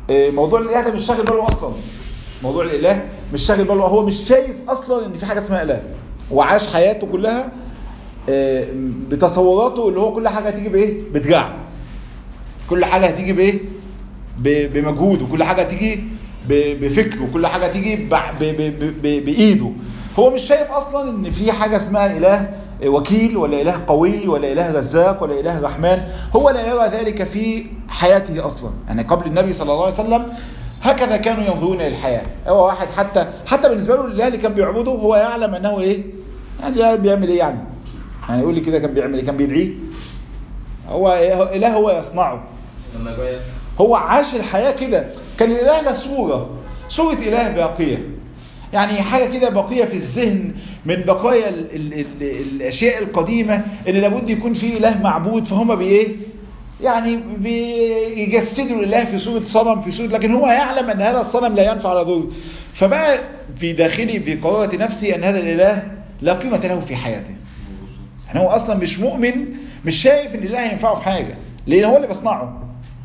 إيه، موضوع الاله ده مش شاغل باله اصلا موضوع الاله مش شاغل باله هو مش شايف اصلا ان في حاجه اسمها اله وعاش حياته كلها إيه، بتصوراته اللي هو كل حاجه هتيجي بايه بدراع كل حاجه هتيجي بايه ب- بمجهود وكل حاجه هتيجي ب- بفكر وكل حاجه هتيجي ب- ب- ب- ب- بايده هو مش شايف اصلا ان في حاجه اسمها اله وكيل ولا اله قوي ولا اله رزاق ولا اله رحمن هو لا يرى ذلك في حياته اصلا يعني قبل النبي صلى الله عليه وسلم هكذا كانوا ينظرون للحياه هو واحد حتى حتى بالنسبه له الاله اللي كان بيعبده هو يعلم انه ايه يعني الإله بيعمل ايه يعني يعني يقول لي كده كان بيعمل ايه كان بيدعيه هو اله هو يصنعه لما جاء هو عاش الحياة كده كان الإله له صورة صورة إله باقية يعني حاجة كده باقية في الذهن من بقايا ال ال ال الأشياء القديمة إن لابد يكون في إله معبود فهم بإيه يعني بيجسدوا الإله في صورة صنم في صورة لكن هو يعلم أن هذا الصنم لا ينفع ولا يضر فبقى في داخلي في قرارة نفسي أن هذا الإله لا قيمة له في حياته يعني هو أصلا مش مؤمن مش شايف أن الإله ينفعه في حاجة لأن هو اللي بيصنعه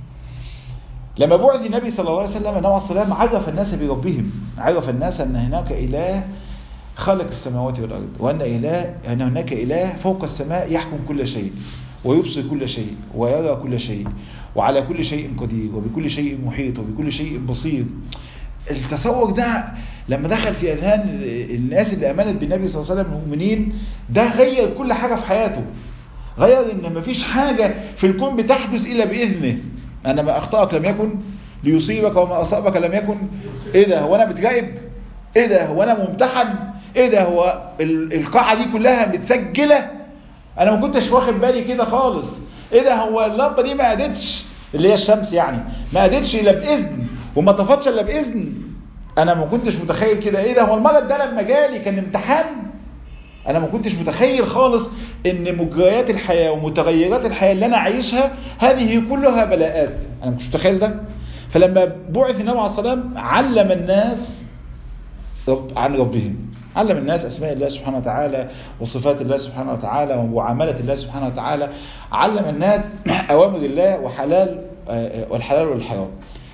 لما بعث النبي صلى الله عليه وسلم نوع السلام عرف الناس بربهم عرف الناس أن هناك إله خلق السماوات والأرض وأن إله أن هناك إله فوق السماء يحكم كل شيء ويبصر كل شيء ويرى كل شيء وعلى كل شيء قدير وبكل شيء محيط وبكل شيء بصير التصور ده لما دخل في أذهان الناس اللي أمنت بالنبي صلى الله عليه وسلم المؤمنين ده غير كل حاجة في حياته غير ان مفيش حاجة في الكون بتحدث الا باذنه انا ما اخطأك لم يكن ليصيبك وما اصابك لم يكن ايه ده هو انا بتراقب ايه ده هو انا ممتحن ايه ده هو ال- القاعة دي كلها متسجلة انا ما كنتش واخد بالي كده خالص ايه ده هو اللمبة دي ما قادتش اللي هي الشمس يعني ما قادتش الا باذن وما طفتش الا باذن انا ما كنتش متخيل كده ايه ده هو المرض ده لما جالي كان امتحان انا ما كنتش متخيل خالص ان مجريات الحياة ومتغيرات الحياة اللي انا عايشها هذه كلها بلاءات انا مش متخيل ده فلما بعث النبي عليه الصلاة والسلام علم الناس رب عن ربهم علم الناس اسماء الله سبحانه وتعالى وصفات الله سبحانه وتعالى ومعاملة الله سبحانه وتعالى علم الناس اوامر الله وحلال آه، والحلال والحرام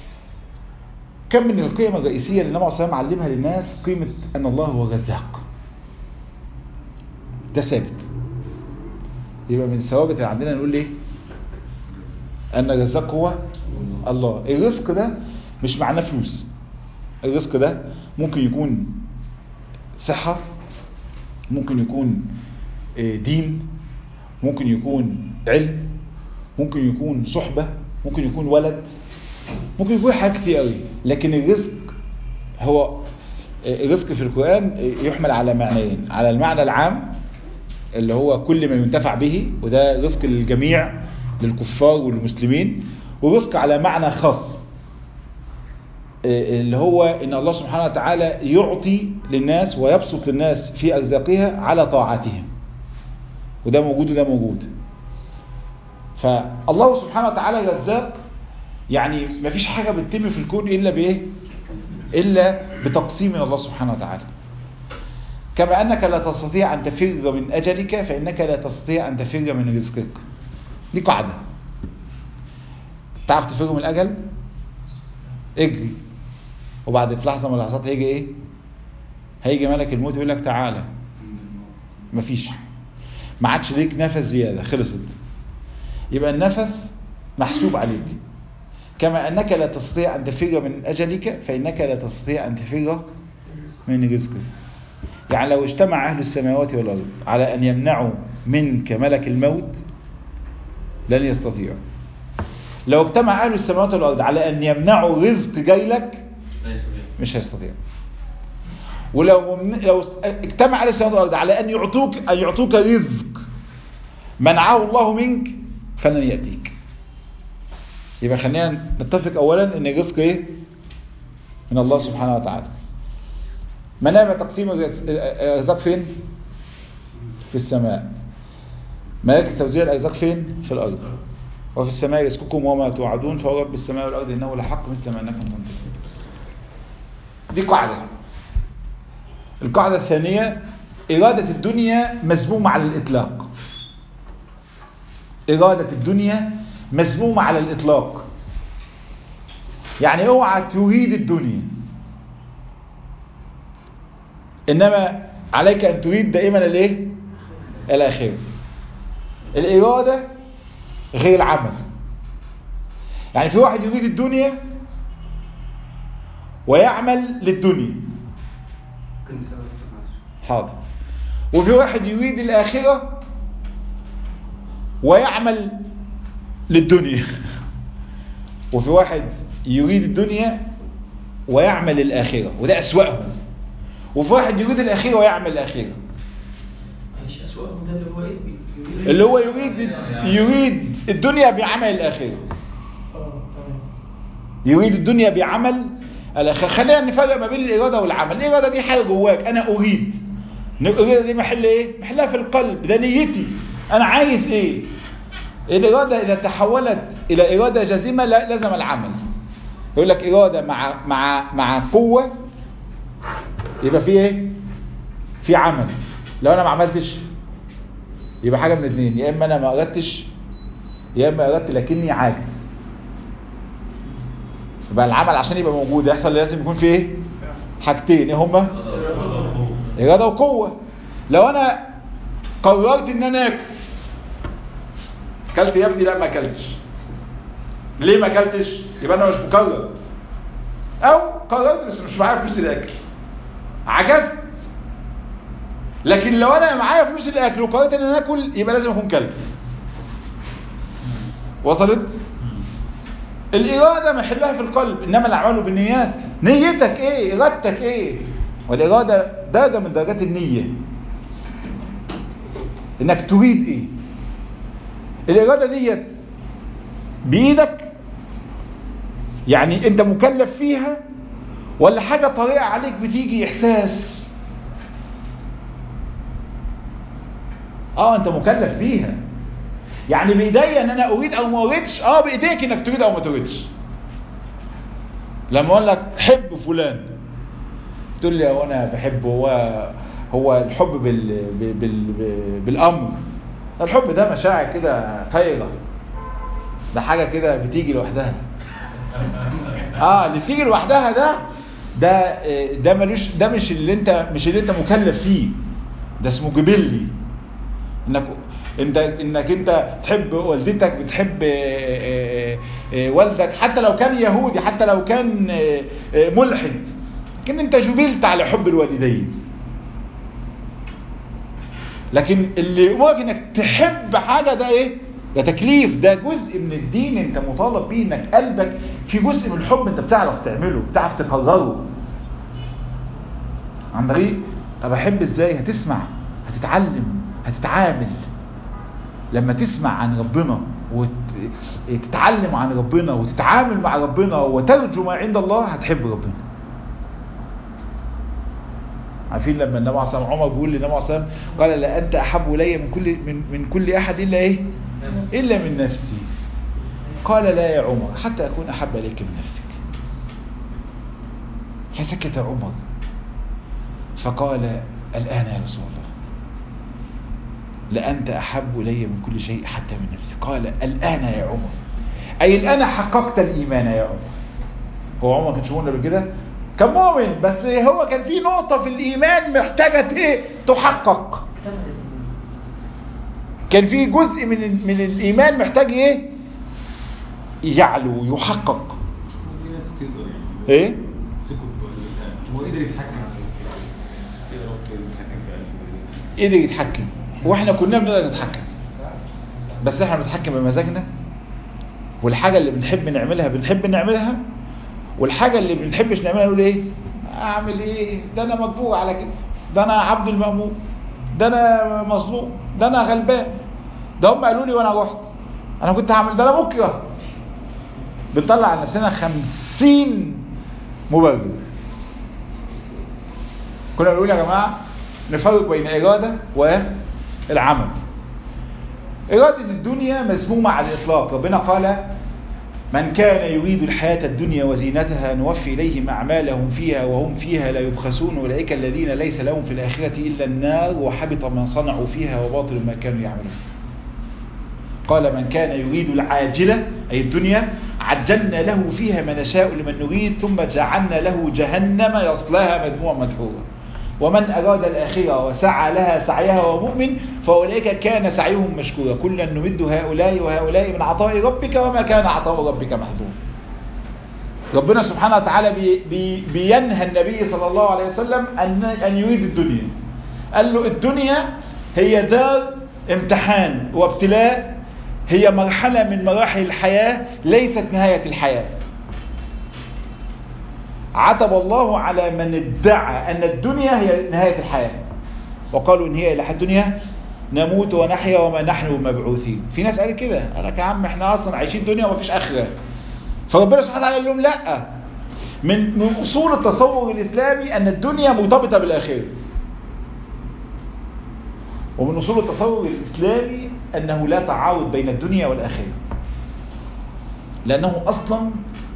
كم من القيم الرئيسية اللي النبي عليه الصلاة والسلام علمها للناس قيمة ان الله هو الرزاق ده ثابت يبقى من الثوابت اللي عندنا نقول ايه ان الرزاق هو الله الرزق ده مش معناه فلوس الرزق ده ممكن يكون صحة ممكن يكون آه، دين ممكن يكون علم ممكن يكون صحبة ممكن يكون ولد ممكن يكون حاجات كتير قوي لكن الرزق هو آه، الرزق في القرآن آه، يحمل على معنيين على المعنى العام اللي هو كل ما ينتفع به وده رزق للجميع للكفار والمسلمين ورزق على معنى خاص اللي هو ان الله سبحانه وتعالى يعطي للناس ويبسط للناس في ارزاقها على طاعتهم وده موجود وده موجود فالله سبحانه وتعالى رزاق يعني مفيش حاجة بتتم في الكون الا بايه الا بتقسيم من الله سبحانه وتعالى كما انك لا تستطيع ان تفر من اجلك فانك لا تستطيع ان تفر من رزقك دي قاعدة تعرف تفر من الاجل اجري وبعد في لحظة من اللحظات هيجي ايه هيجي ملك الموت يقول لك تعالى مفيش ما عادش ليك نفس زيادة خلصت يبقى النفس محسوب عليك كما أنك لا تستطيع أن تفر من أجلك فإنك لا تستطيع أن تفر من رزقك يعني لو اجتمع أهل السماوات والأرض على أن يمنعوا منك ملك الموت لن يستطيعوا لو اجتمع أهل السماوات والأرض على أن يمنعوا رزق جاي لك لا يستطيع مش هيستطيع ولو لو اجتمع أهل السماوات والأرض على أن يعطوك أن يعطوك رزق منعه الله منك فلن يأتيك يبقى خلينا نتفق أولا أن الرزق إيه؟ من الله سبحانه وتعالى منام تقسيم الرز- الأرزاق فين؟ في السماء ملائكة توزيع الأرزاق فين؟ في الأرض وفي السماء رزقكم وما توعدون فهو رب السماء والأرض إنه لحق مثل ما أنكم تنطقون دي قاعدة القاعدة الثانية إرادة الدنيا مذمومة على الإطلاق إرادة الدنيا مذمومة على الإطلاق يعني اوعى تريد الدنيا انما عليك ان تريد دائما الايه الاخره الاراده غير العمل يعني في واحد يريد الدنيا ويعمل للدنيا حاضر وفي واحد يريد الآخرة ويعمل للدنيا وفي واحد يريد الدنيا ويعمل للآخرة وده أسوأهم وفي واحد يريد الآخرة ويعمل الآخرة مش أسوأهم ده اللي هو إيه؟ يريد- اللي هو يريد يريد الدنيا بعمل الآخرة آه، تمام. يريد الدنيا بعمل الآخرة خلينا نفرق ما بين الإرادة والعمل الإرادة دي حاجة جواك أنا أريد الإرادة دي محل إيه؟ محلها في القلب ده نيتي أنا عايز إيه الإرادة إذا تحولت إلى إرادة جازمة لا لازم العمل يقول لك إرادة مع مع مع قوة يبقى في إيه؟ في عمل لو أنا ما عملتش يبقى حاجة من الاثنين يا إما أنا ما أردتش يا إما أردت لكني عاجز يبقى العمل عشان يبقى موجود يحصل لازم يكون فيه ايه حاجتين ايه هما اراده وقوه لو انا قررت ان انا اكل اكلت يا ابني لا ما اكلتش ليه ما اكلتش يبقى انا مش مقرر او قررت بس مش معايا فلوس الاكل عجزت لكن لو انا معايا فلوس الاكل وقررت ان انا اكل يبقى لازم اكون كلب وصلت الإرادة محلها في القلب إنما الأعمال بالنيات نيتك إيه إرادتك إيه والإرادة درجة من درجات النية إنك تريد إيه الإرادة ديت بإيدك يعني أنت مكلف فيها ولا حاجة طريقة عليك بتيجي إحساس اه انت مكلف بيها يعني بايديا ان انا اريد او ما اريدش اه بايديك انك تريد او ما تريدش لما اقول لك حب فلان تقول لي هو انا بحبه هو هو الحب بال بال بال بالامر الحب ده مشاعر كده طايره ده حاجه كده بتيجي لوحدها اه اللي بتيجي لوحدها ده ده ده ملوش ده مش اللي انت مش اللي انت مكلف فيه ده اسمه جبلي انك انت انك انت تحب والدتك بتحب والدك حتى لو كان يهودي حتى لو كان ملحد لكن انت جبلت على حب الوالدين لكن اللي يأمرك انك تحب حاجة ده ايه ده تكليف ده جزء من الدين انت مطالب بيه انك قلبك في جزء من الحب انت بتعرف تعمله بتعرف تقرره عن طريق طب احب ازاي هتسمع هتتعلم هتتعامل لما تسمع عن ربنا وتتعلم عن ربنا وتتعامل مع ربنا وترجو ما عند الله هتحب ربنا عارفين لما النبي عليه الصلاه عمر بيقول للنبي عليه الصلاه قال لا انت احب الي من كل من, من كل احد الا ايه الا من نفسي قال لا يا عمر حتى اكون احب اليك من نفسك فسكت عمر فقال الان يا رسول الله لأنت أحب إلي من كل شيء حتى من نفسي قال الآن يا عمر أي الآن حققت الإيمان يا عمر هو عمر كانش مؤمن قبل كده كان مؤمن بس هو كان في نقطة في الإيمان محتاجة إيه تحقق كان في جزء من من الإيمان محتاج إيه يعلو يحقق إيه هو قدر يتحكم قدر يتحكم واحنا كنا بنقدر نتحكم بس احنا بنتحكم بمزاجنا والحاجة اللي بنحب نعملها بنحب نعملها والحاجة اللي بنحبش نعملها نقول ايه اعمل ايه ده انا مجبور على كده ده انا عبد المأمور ده انا مظلوم ده انا غلبان ده هم قالوا لي وانا رحت انا كنت هعمل ده انا بكره بنطلع على نفسنا خمسين مبرر كنا بنقول يا جماعة نفرق بين إرادة والعمل إرادة الدنيا مذمومة على الإطلاق ربنا قال من كان يريد الحياة الدنيا وزينتها نوفي إليهم أعمالهم فيها وهم فيها لا يبخسون أولئك الذين ليس لهم في الآخرة إلا النار وحبط ما صنعوا فيها وباطل ما كانوا يعملون قال من كان يريد العاجلة أي الدنيا عجلنا له فيها ما نشاء لمن نريد ثم جعلنا له جهنم يصلاها مذموما مدحورا ومن أراد الآخرة وسعى لها سعيها وهو مؤمن فأولئك كان سعيهم مشكورا كلا نمد هؤلاء وهؤلاء من عطاء ربك وما كان عطاء ربك محظورا ربنا سبحانه وتعالى بي بي بينهى النبي صلى الله عليه وسلم أن, أن يريد الدنيا قال له الدنيا هي دار امتحان وابتلاء هي مرحلة من مراحل الحياة ليست نهاية الحياة عتب الله على من ادعى أن الدنيا هي نهاية الحياة وقالوا إن هي إلى الدنيا نموت ونحيا وما نحن مبعوثين في ناس قال كده قال لك يا عم احنا أصلا عايشين دنيا ومفيش آخرة فربنا سبحانه وتعالى قال لهم لا من من أصول التصور الإسلامي أن الدنيا مرتبطة بالآخرة ومن أصول التصور الإسلامي أنه لا تعارض بين الدنيا والآخرة لأنه أصلا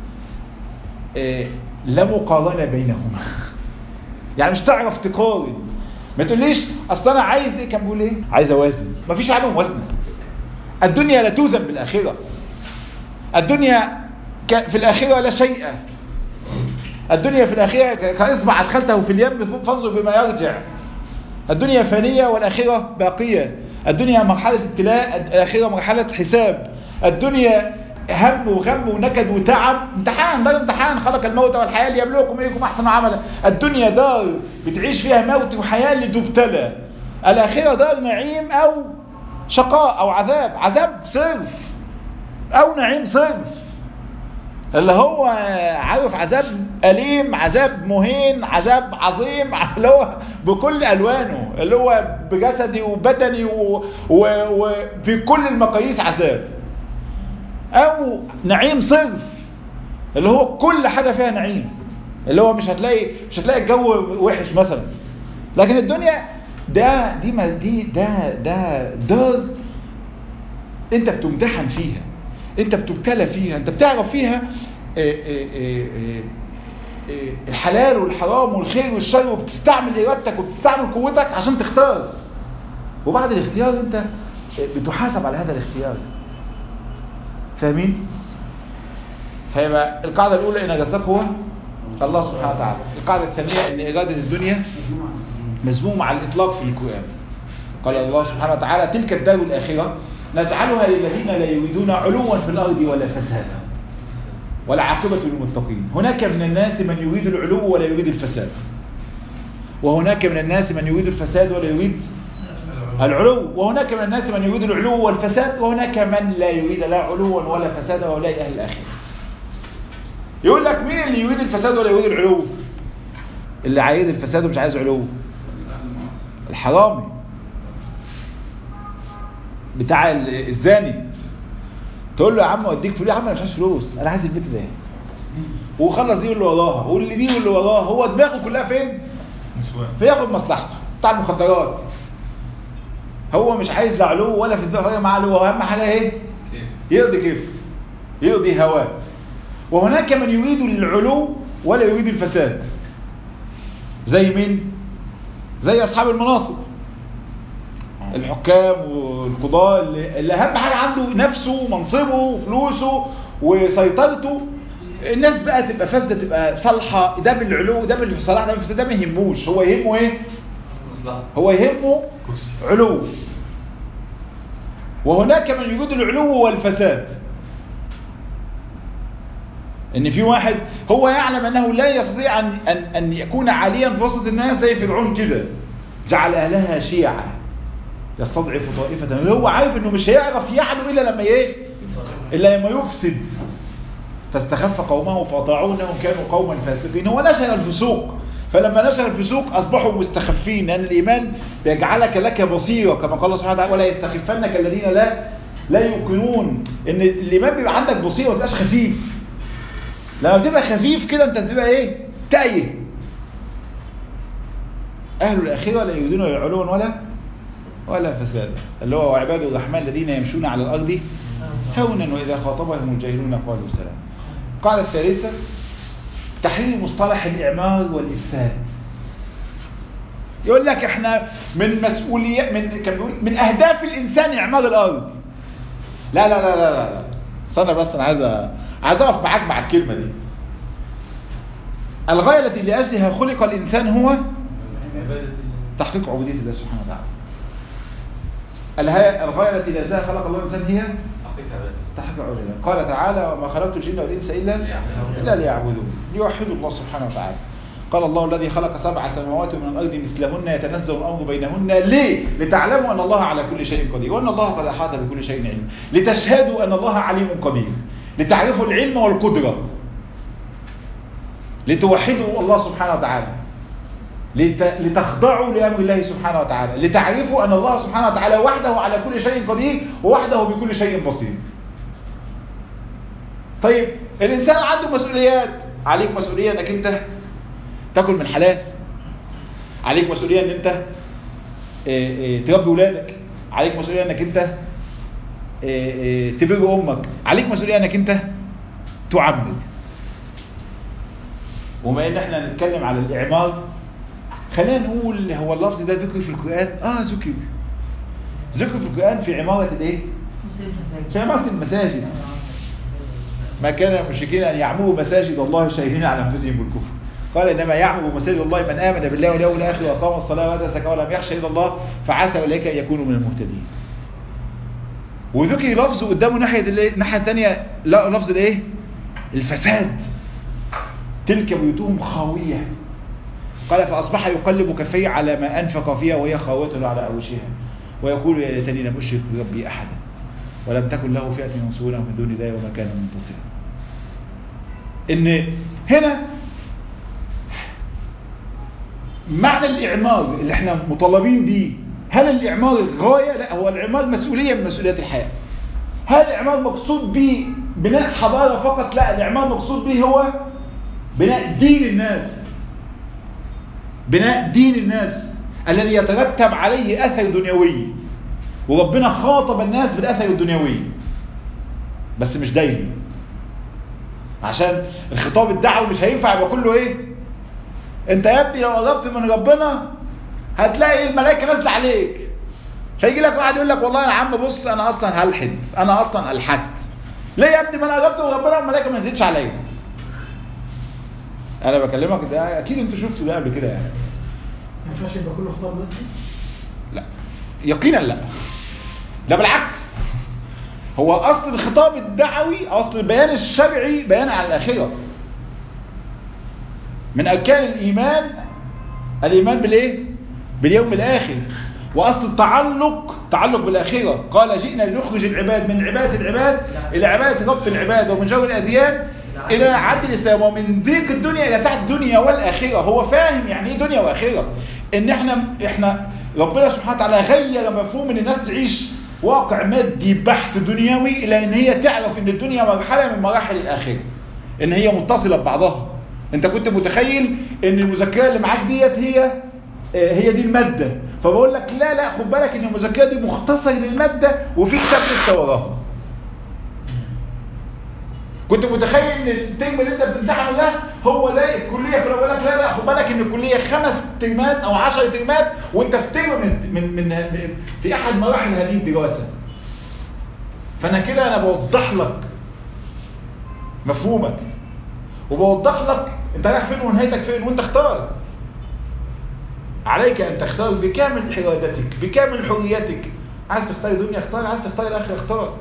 آه، لا مقارنة بينهما يعني مش تعرف تقارن ما تقوليش اصل انا عايز ايه كان بيقول ايه عايز اوازن مفيش حاجه موازنه الدنيا لا توزن بالاخره الدنيا ك- في الاخره لا شيء الدنيا في الاخره ك- كاصبع ادخلته في اليم فانظر بما يرجع الدنيا فانيه والاخره باقيه الدنيا مرحله ابتلاء الاخره مرحله حساب الدنيا هم وغم ونكد وتعب امتحان ده امتحان خلق الموت والحياة ليبلوكم ايكم احسن عملا الدنيا دار بتعيش فيها موت وحياة لتبتلى الاخرة دار نعيم او شقاء او عذاب عذاب صرف او نعيم صرف اللي هو عارف عذاب أليم عذاب مهين عذاب عظيم اللي هو بكل ألوانه اللي هو بجسدي وبدني و- و- وفي كل المقاييس عذاب او نعيم صرف اللي هو كل حاجة فيها نعيم اللي هو مش هتلاقي مش هتلاقي الجو وحش مثلا لكن الدنيا ده دي ما دي ده ده دار انت بتمتحن فيها انت بتبتلى فيها انت بتعرف فيها اه اه اه اه اه الحلال والحرام والخير والشر وبتستعمل ارادتك وبتستعمل قوتك عشان تختار وبعد الاختيار انت بتحاسب على هذا الاختيار فاهمين فيبقى القاعدة الأولى إن جزاك هو الله سبحانه وتعالى القاعدة الثانية إن إرادة الدنيا مذمومة على الإطلاق في القرآن قال الله سبحانه وتعالى تلك الدار الآخرة نجعلها للذين لا يريدون علوا في الأرض ولا فسادا ولا عاقبة للمتقين هناك من الناس من يريد العلو ولا يريد الفساد وهناك من الناس من يريد الفساد ولا يريد العلو وهناك من الناس من يريد العلو والفساد وهناك من لا يريد لا علوا ولا فسادا ولا أهل الآخرة يقول لك مين اللي يريد الفساد ولا يريد العلو اللي عايز الفساد ومش عايز علو الحرامي بتاع ال- الزاني تقول له يا عم اوديك فلوس يا عم انا مش عايز فلوس انا عايز البيت ده وخلص دي واللي وراها واللي دي واللي وراها هو دماغه كلها فين فياخد مصلحته بتاع المخدرات هو مش عايز لا علو ولا في الدنيا معاه علو هو اهم حاجه ايه يقضي كيف يقضي هواه وهناك من يريد العلو ولا يريد الفساد زي مين زي اصحاب المناصب الحكام والقضاء اللي اللي اهم حاجه عنده نفسه ومنصبه وفلوسه وسيطرته الناس بقى تبقى فاسده تبقى صالحه ده بالعلو ده بالصلاح ده بالفساد ده ما يهموش هو يهمه ايه هو يهمه علو وهناك من يريد العلو والفساد ان في واحد هو يعلم انه لا يستطيع ان, أن, أن يكون عاليا في وسط الناس زي فرعون كده جعل اهلها شيعا يستضعف طائفة اللي هو عارف انه مش هيعرف يعلو الا لما ايه الا لما يفسد فاستخف قومه فاطاعوه انهم كانوا قوما فاسقين هو نشر الفسوق فلما نشر الفسوق اصبحوا مستخفين لان الايمان بيجعلك لك بصيره كما قال الله سبحانه وتعالى ولا يستخفنك الذين لا لا يوقنون ان الايمان بيبقى عندك بصيره ما تبقاش خفيف لما تبقى خفيف كده انت بتبقى ايه تايه اهل الاخره لا يريدون علوا ولا ولا فسادا اللي هو وعباد الرحمن الذين يمشون على الارض هونا واذا خاطبهم الجاهلون قالوا سلام القاعده الثالثه تحرير مصطلح الاعمار والافساد يقول لك احنا من مسؤوليات من كان بيقول من اهداف الانسان اعمار الارض لا لا لا لا لا استنى بس انا عايز أ- عايز اقف معاك مع الكلمة دي الغاية التي لأجلها خلق الإنسان هو تحقيق عبودية الله سبحانه وتعالى الها- الغاية التي لأجلها خلق الله الإنسان هي تحقيق عبودية الله قال تعالى وما خلقت الجن والإنس إلا إلا ليعبدون ليوحدوا الله سبحانه وتعالى قال الله الذي خلق سبع سماوات من الأرض مثلهن يتنزل الأمر بينهن ليه؟ لتعلموا أن الله على كل شيء قدير وأن الله قد أحاط بكل شيء علما لتشهدوا أن الله عليم قدير لتعرفوا العلم والقدرة لتوحدوا الله سبحانه وتعالى لت... لتخضعوا لأمر الله سبحانه وتعالى لتعرفوا أن الله سبحانه وتعالى وحده على كل شيء قدير ووحده بكل شيء بصير طيب الإنسان عنده مسؤوليات عليك مسؤولية أنك أنت تاكل من حلال عليك مسؤولية أن أنت آه، آه، تربي ولادك عليك مسؤولية أنك أنت آه، آه، تبر أمك عليك مسؤولية أنك أنت تعمر وما ان احنا نتكلم على الاعمار خلينا نقول هو اللفظ ده ذكر في القرآن اه ذكر ذكر في القرآن في عمارة الايه في عمارة المساجد ما كان المشركين ان يعمروا مساجد الله شاهدين على انفسهم بالكفر قال انما يعمر مساجد الله من امن بالله واليوم الاخر واقام الصلاه واتى الزكاه ولم يخشى الا الله فعسى اولئك ان يكونوا من المهتدين وذكر لفظ قدامه ناحيه الايه الناحيه الثانيه لا لفظ الايه الفساد تلك بيوتهم خاوية قال فأصبح يقلب كفيه على ما أنفق فيها وهي خاوية على أوشها ويقول يا ليتني لم أشرك بربي أحدا ولم تكن له فئة ينصرونه من دون الله وما كان منتصرا إن هنا معنى الإعمار اللي احنا مطالبين بيه هل الإعمار الغاية؟ لا هو الإعمار مسؤولية من مسؤوليات الحياة هل الإعمار مقصود به بناء حضارة فقط؟ لا الإعمار مقصود به هو بناء دين الناس بناء دين الناس الذي يترتب عليه أثر دنيوي وربنا خاطب الناس بالأثر الدنيوي بس مش دايما عشان الخطاب الدعوي مش هينفع يبقى كله ايه انت يا ابني لو قربت من ربنا هتلاقي الملائكه نازله عليك فيجي لك واحد يقول لك والله يا عم بص انا اصلا هلحد انا اصلا الحدت ليه يا ابني ما انا قربت من ربنا والملائكه ما نزلتش عليا انا بكلمك ده اكيد انت شفت ده قبل كده يعني ما ينفعش يبقى كله خطاب دلوقتي لا يقينا لا ده بالعكس هو اصل الخطاب الدعوي اصل البيان الشرعي بيان على الاخره من اركان الايمان الايمان بالايه باليوم الاخر واصل التعلق تعلق بالاخره قال جئنا لنخرج العباد من عباده العباد الى عباده رب العباد ومن جور الاديان الى عدل الاسلام ومن ضيق الدنيا الى سعه الدنيا والاخره هو فاهم يعني ايه دنيا واخره ان احنا احنا ربنا سبحانه وتعالى غير مفهوم ان الناس تعيش واقع مادي بحت دنيوي الى ان هي تعرف ان الدنيا مرحله من مراحل الاخره ان هي متصله ببعضها انت كنت متخيل ان المذكره اللي معاك ديت هي هي دي الماده فبقول لك لا لا خد بالك ان المذكره دي مختصر للماده وفي كتاب لسه وراها كنت متخيل ان الترم اللي انت بتمتحنه ده هو ده الكليه فانا بقول لك لا لا خد بالك ان الكليه خمس ترمات او 10 ترمات وانت في ترم من من, من, من في احد مراحل هذه الدراسه فانا كده انا بوضح لك مفهومك وبوضح لك انت رايح فين ونهايتك فين وانت اختار عليك ان تختار بكامل حرادتك بكامل حريتك عايز تختار دنيا اختار عايز تختار الاخره اختار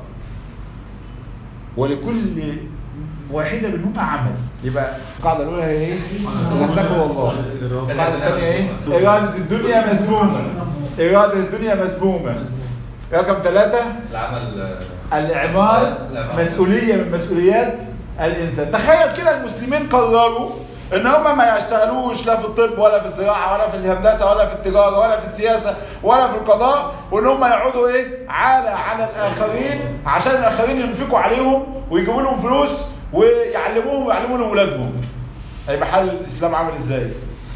ولكل واحدة منهما عمل يبقى القاعدة الأولى هي إيه؟ التقوى الله القاعدة الثانية إيه؟ إرادة الدنيا مذمومة إرادة الدنيا مذمومة رقم ثلاثة العمل الإعمار مسؤولية من مسؤوليات الإنسان تخيل كده المسلمين قرروا ان هم ما يشتغلوش لا في الطب ولا في الزراعة ولا في الهندسة ولا في التجارة ولا في السياسة ولا في القضاء وان هم يقعدوا ايه عالة على الاخرين عشان الاخرين ينفقوا عليهم ويجيبوا لهم فلوس ويعلموهم ويعلموا لهم ولادهم هيبقى حال الاسلام عامل ازاي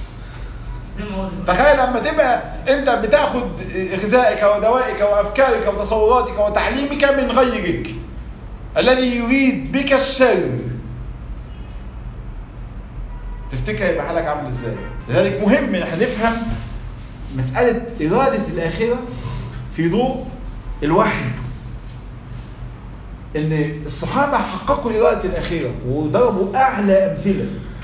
تخيل لما تبقى انت بتاخد غذائك ودوائك وافكارك وتصوراتك وتعليمك من غيرك الذي يريد بك الشر تفتكر هيبقى حالك عامل ازاي لذلك مهم ان احنا نفهم مسألة إرادة الآخرة في ضوء الوحي ان الصحابة حققوا إرادة الأخيرة وضربوا أعلى أمثلة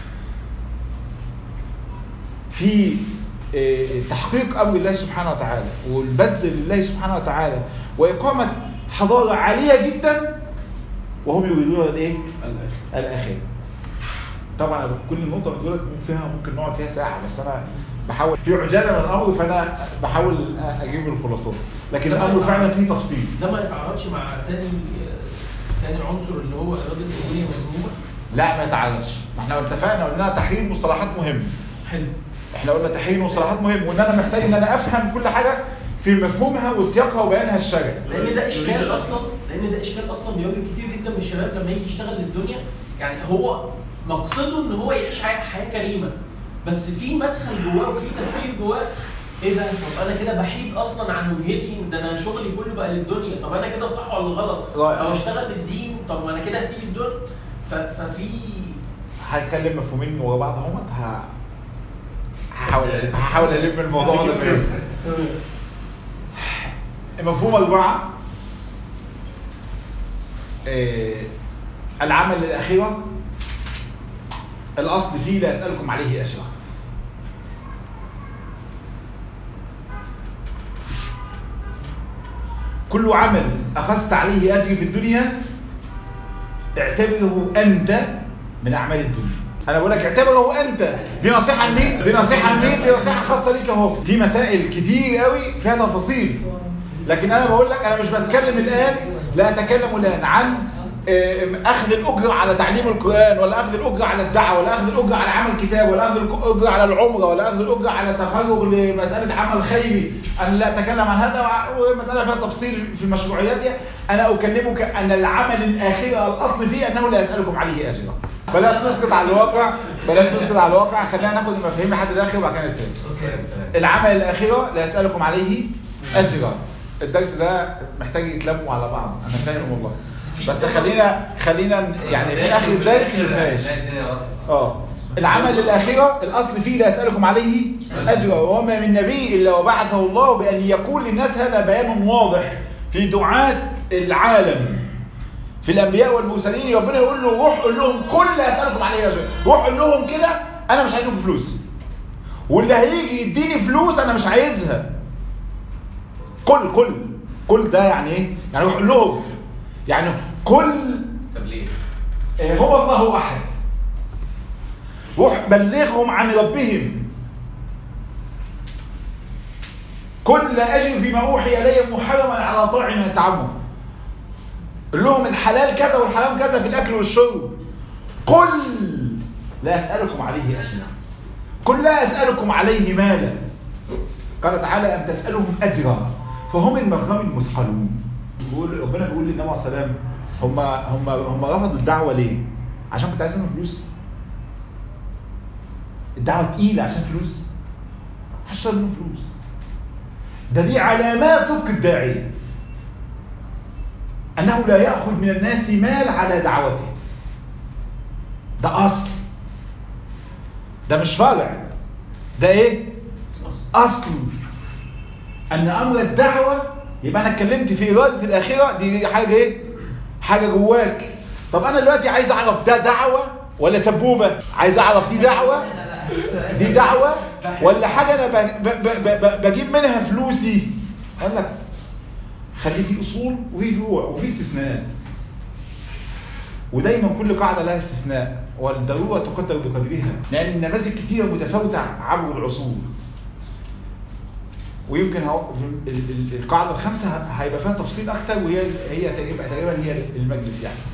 في آه، تحقيق أمر الله سبحانه وتعالى والبذل لله سبحانه وتعالى وإقامة حضارة عالية جدا وهم يريدون الايه؟ الأخيرة طبعا كل النقطة اللي دولت فيها ممكن نقعد فيها ساعة بس أنا بحاول في عجالة من الأمر فأنا بحاول أجيب الخلاصات لكن الأمر فعلا فيه تفصيل ده ما يتعارضش مع تاني تاني عنصر اللي هو اراده الدنيا مذمومه لا ما يتعارضش ما احنا اتفقنا قلنا تحرير مصطلحات مهم حلو احنا قلنا تحرير مصطلحات مهم وان انا محتاج ان انا افهم كل حاجة في مفهومها وسياقها وبيانها الشرعي لان ده اشكال اصلا لان ده اشكال اصلا بيواجه كتير جدا من الشباب لما يجي يشتغل للدنيا يعني هو مقصده ان هو يعيش حياه حياه كريمه بس في مدخل جواه وفي تفكير جواه ايه ده طب انا كده بحيد اصلا عن وجهتي ده انا شغلي كله بقى للدنيا طب انا كده صح ولا غلط رائع. طب اشتغل للدين طب ما انا كده هسيب الدنيا ف- ففي هتكلم مفهومين ورا بعض اهوت ه- هحاول هحاول الم الموضوع ده فين مفهوم أربعة آه، العمل للأخيرة الأصل فيه لا أسألكم عليه أجرا كل عمل أخذت عليه أجر في الدنيا اعتبره أنت من أعمال الدنيا أنا بقول لك اعتبره أنت دي نصيحة لمين؟ دي نصيحة لمين؟ دي نصيحة خاصة ليك أهو في مسائل كتير قوي فيها تفاصيل لكن أنا بقول لك أنا مش بتكلم الآن لا أتكلم الآن عن آه، أخذ الأجر على تعليم القرآن ولا أخذ الأجر على الدعوة ولا أخذ الأجر على عمل كتاب ولا أخذ الأجر على العمرة ولا أخذ الأجر على تخرج لمسألة عمل خيري أنا لا أتكلم عن هذا وع- ومسألة فيها تفصيل في مشروعياتها أنا أكلمك أن العمل الآخرة الأصل فيه أنه لا يسألكم عليه أجرا بلاش نسقط على الواقع بلاش نسقط على الواقع خلينا ناخد المفاهيم لحد الآخر وبعد كده نتفهم العمل الأخيرة لا يسألكم عليه أجرا الدرس ده محتاج يتلموا على بعض أنا فاهم والله بس خلينا خلينا يعني في آخر الدرس نتناقش اه العمل الأخيرة الأصل فيه لا يسألكم عليه أجرا وما من نبي إلا وبعثه الله بأن يقول للناس هذا بيان واضح في دعاة العالم في الأنبياء والمرسلين ربنا يقول له روح قول لهم كل لا يسألكم عليه أجرا روح قول لهم كده أنا مش عايزهم فلوس واللي هيجي يديني فلوس أنا مش عايزها كل كل كل ده يعني ايه يعني روح قول لهم يعني كل تبليغ آه، هو الله احد روح بلغهم عن ربهم كل اجد فيما اوحي الي محرما على طاعم يطعمه قل لهم الحلال كذا والحرام كذا في الاكل والشرب قل لا اسالكم عليه اجرا قل لا اسالكم عليه مالا قال تعالى ام تسالهم اجرا فهم المغرم مثقلون بيقول ربنا بيقول للنبي عليه الصلاه والسلام هم هم هم رفضوا الدعوه ليه عشان كنت عايز منهم فلوس الدعوه تقيله عشان فلوس عشان منهم فلوس ده دي علامات صدق الداعيه انه لا ياخذ من الناس مال على دعوته ده اصل ده مش فرع ده ايه اصل ان امر الدعوه يبقى انا اتكلمت في اراده الاخره دي حاجه ايه حاجه جواك طب انا دلوقتي عايز اعرف ده دعوه ولا سبوبه عايز اعرف دي دعوه دي دعوه ولا حاجه انا ب- ب- ب- ب- بجيب منها فلوسي قال لك خلي في اصول وفي فروع وفي استثناءات ودايما كل قاعده لها استثناء والضروره تقدر بقدرها لان النماذج كتيره متفاوته عبر العصور ويمكن هو ال- ال- القاعده الخامسه ه- هيبقى فيها تفصيل اكتر وهي هي تقريبا تقريبا هي المجلس يعني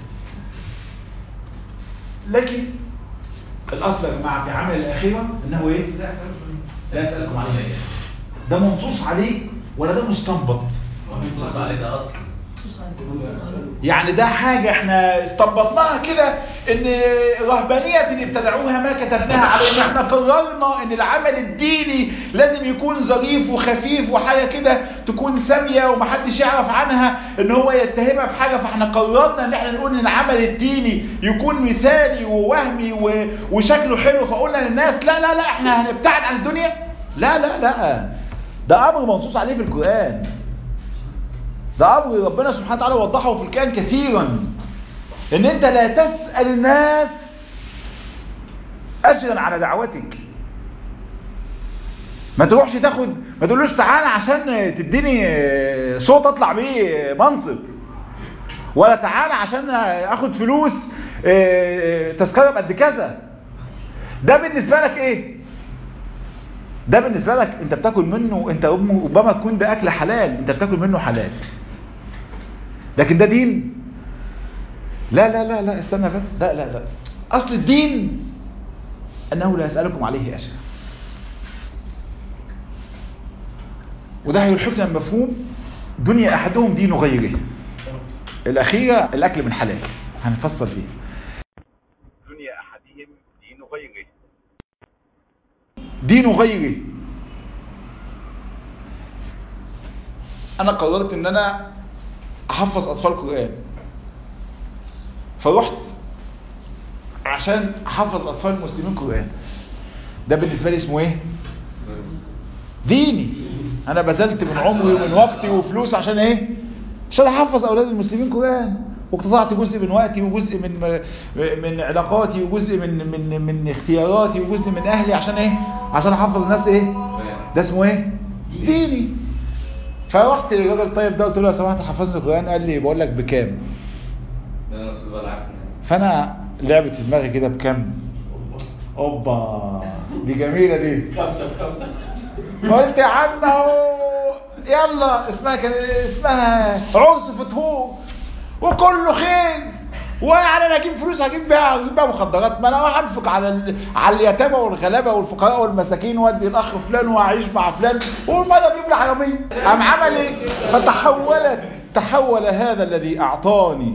لكن الاصل يا جماعه في عمل الاخره انه ايه لا اسالكم عليه ده منصوص عليه ولا ده مستنبط منصوص عليه ده اصل يعني ده حاجة احنا استنبطناها كده ان الرهبانية اللي ابتدعوها ما كتبناها عليهم احنا قررنا ان العمل الديني لازم يكون ظريف وخفيف وحاجة كده تكون سامية ومحدش يعرف عنها ان هو يتهمها في حاجة فاحنا قررنا ان احنا نقول ان العمل الديني يكون مثالي ووهمي و- وشكله حلو فقلنا للناس لا لا لا احنا هنبتعد عن الدنيا لا لا لا ده امر منصوص عليه في القرآن ده امر ربنا سبحانه وتعالى وضحه في القرآن كثيرا ان انت لا تسأل الناس اجرا على دعوتك ما تروحش تاخد ما تقولوش تعالى عشان تديني صوت اطلع بيه منصب ولا تعالى عشان اخد فلوس اه، تذكره بقد كذا ده بالنسبه لك ايه ده بالنسبه لك انت بتاكل منه انت ربما تكون ده اكل حلال انت بتاكل منه حلال لكن ده دين لا لا لا لا استنى بس لا لا لا اصل الدين انه لا يسالكم عليه اجرا وده هيلحقنا بمفهوم دنيا احدهم دين غيره الاخيره الاكل من حلال هنفصل فيه دنيا أحدهم دين غيره دين غيره انا قررت ان انا احفظ اطفال قرآن فرحت عشان احفظ اطفال المسلمين قرآن ده بالنسبة لي اسمه ايه ديني انا بذلت من عمري ومن وقتي وفلوس عشان ايه عشان احفظ اولاد المسلمين قرآن واقتطعت جزء من وقتي وجزء من من علاقاتي وجزء من من من اختياراتي وجزء من اهلي عشان ايه عشان احفظ الناس ايه ده اسمه ايه ديني فرحت للراجل الطيب ده قلت له لو سمحت حفظني القران قال لي بقول لك بكام ده انا رسول الله عارف فانا لعبت في دماغي كده بكام اوبا دي جميله دي خمسة بخمسة قلت يا عم اهو يلا اسمها كان اسمها عرس فتهور وكله خير ويعني انا اجيب فلوس هجيب بيها هجيب بيها مخدرات ما انا راح انفق على ال... على اليتامى والغلابه والفقراء والمساكين وادي الاخ فلان واعيش مع فلان والمره اجيب لي حراميه قام عمل ايه فتحولت تحول هذا الذي اعطاني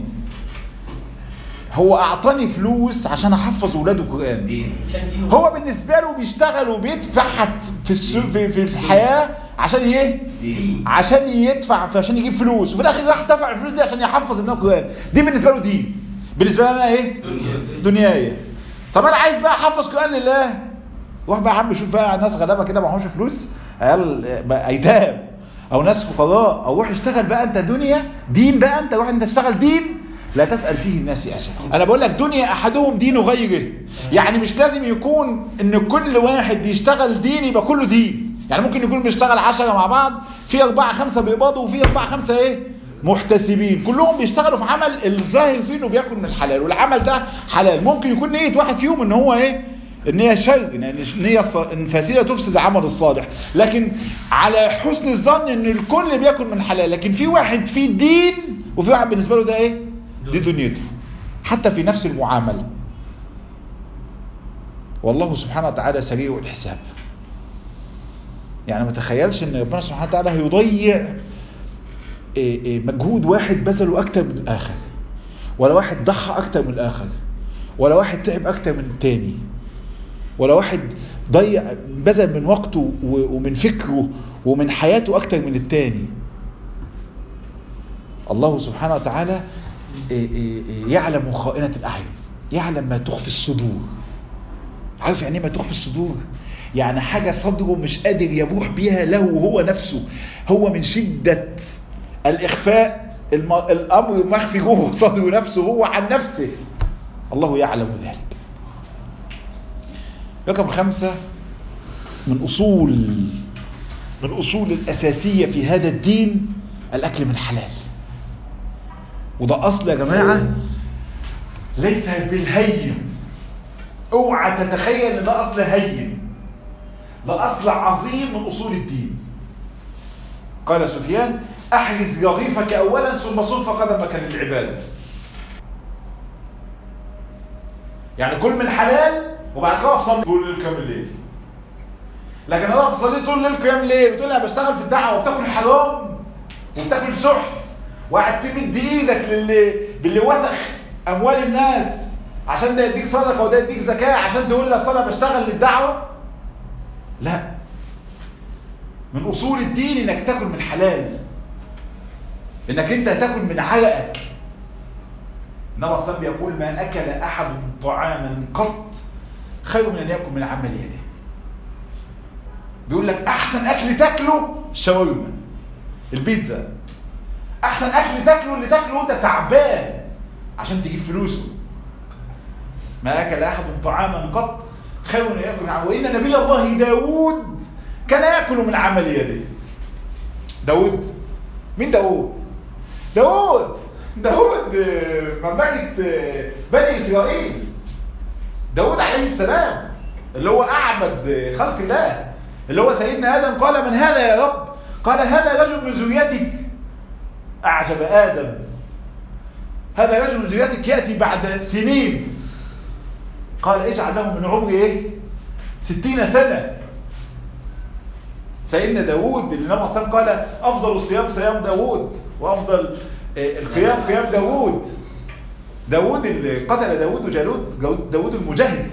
هو اعطاني فلوس عشان احفظ اولاده القران عشان دين هو بالنسبه له بيشتغل وبيدفع في السو... في في الحياه عشان ايه عشان يدفع عشان يجيب فلوس وفي الاخر راح دفع الفلوس دي عشان يحفظ ابنه القران دي بالنسبه له دين بالنسبه لي انا ايه دنيايه طب انا عايز بقى احفظ قران لله روح بقى يا عم شوف بقى ناس غلابه كده معهمش فلوس عيال بقى ايتام او ناس فقراء او روح اشتغل بقى انت دنيا دين بقى انت روح انت اشتغل دين لا تسأل فيه الناس أشياء أنا بقول لك دنيا أحدهم دين غيره يعني مش لازم يكون إن كل واحد بيشتغل دين يبقى كله دين يعني ممكن يكون بيشتغل عشرة مع بعض في أربعة خمسة بيقبضوا وفي أربعة خمسة إيه محتسبين كلهم بيشتغلوا في عمل الظاهر فيه إنه بياكل من الحلال والعمل ده حلال ممكن يكون نية واحد فيهم إن هو إيه النية شر يعني النية الفاسدة تفسد العمل الصالح لكن على حسن الظن ان الكل بياكل من حلال لكن في واحد فيه دين وفي واحد بالنسبة له ده ايه دي دنيته حتى في نفس المعاملة والله سبحانه وتعالى سريع الحساب يعني ما تخيلش ان ربنا سبحانه وتعالى هيضيع مجهود واحد بذله اكتر من الاخر ولا واحد ضحى اكتر من الاخر ولا واحد تعب اكتر من التاني ولا واحد ضيع بذل من وقته ومن فكره ومن حياته اكتر من التاني الله سبحانه وتعالى يعلم خائنة الأعين يعلم ما تخفي الصدور عارف يعني ما تخفي الصدور يعني حاجة صدره مش قادر يبوح بيها له هو نفسه هو من شدة الإخفاء الم... الأمر مخفي جوه صدره نفسه هو عن نفسه الله يعلم ذلك رقم خمسة من أصول من أصول الأساسية في هذا الدين الأكل من حلال وده أصل يا جماعة ليس بالهين اوعى تتخيل ان ده أصل هين ده أصل عظيم من أصول الدين قال سفيان أحرز رغيفك أولا ثم صنف قدمك للعبادة يعني كل من حلال وبعد كده افصل طول الليل كام الليل لكن انا افصل طول الليل قيام الليل بتقول لي انا بشتغل في الدعوه وبتاكل حرام وبتاكل سحت وقاعد تمد ايدك للي باللي وسخ اموال الناس عشان ده يديك صدقه وده يديك زكاه عشان تقول لي اصل انا بشتغل للدعوه لا من اصول الدين انك تاكل من حلال انك انت تاكل من عرقك النبي صلى الله عليه وسلم يقول ما اكل احد طعاما قط خير من ان ياكل من عمل يده بيقول لك احسن اكل تاكله الشاورما البيتزا احسن اكل تاكله اللي تاكله وانت تعبان عشان تجيب فلوسه ما اكل احد طعاما قط خير من ياكل عمل وان نبي الله داود كان ياكل من عمل يده داود مين داود داود داود آه، مملكة آه، بني إسرائيل داود عليه السلام اللي هو أعبد آه، خلق الله اللي هو سيدنا آدم قال من هذا يا رب قال هذا رجل من ذريتك أعجب آدم هذا رجل من ذريتك يأتي بعد سنين قال اجعل له من عمري ايه ستين سنة سيدنا داود اللي النبي صلى الله عليه وسلم قال افضل الصيام صيام داود وافضل آه، القيام قيام داود داود اللي قتل داود وجالوت داود- داود المجاهد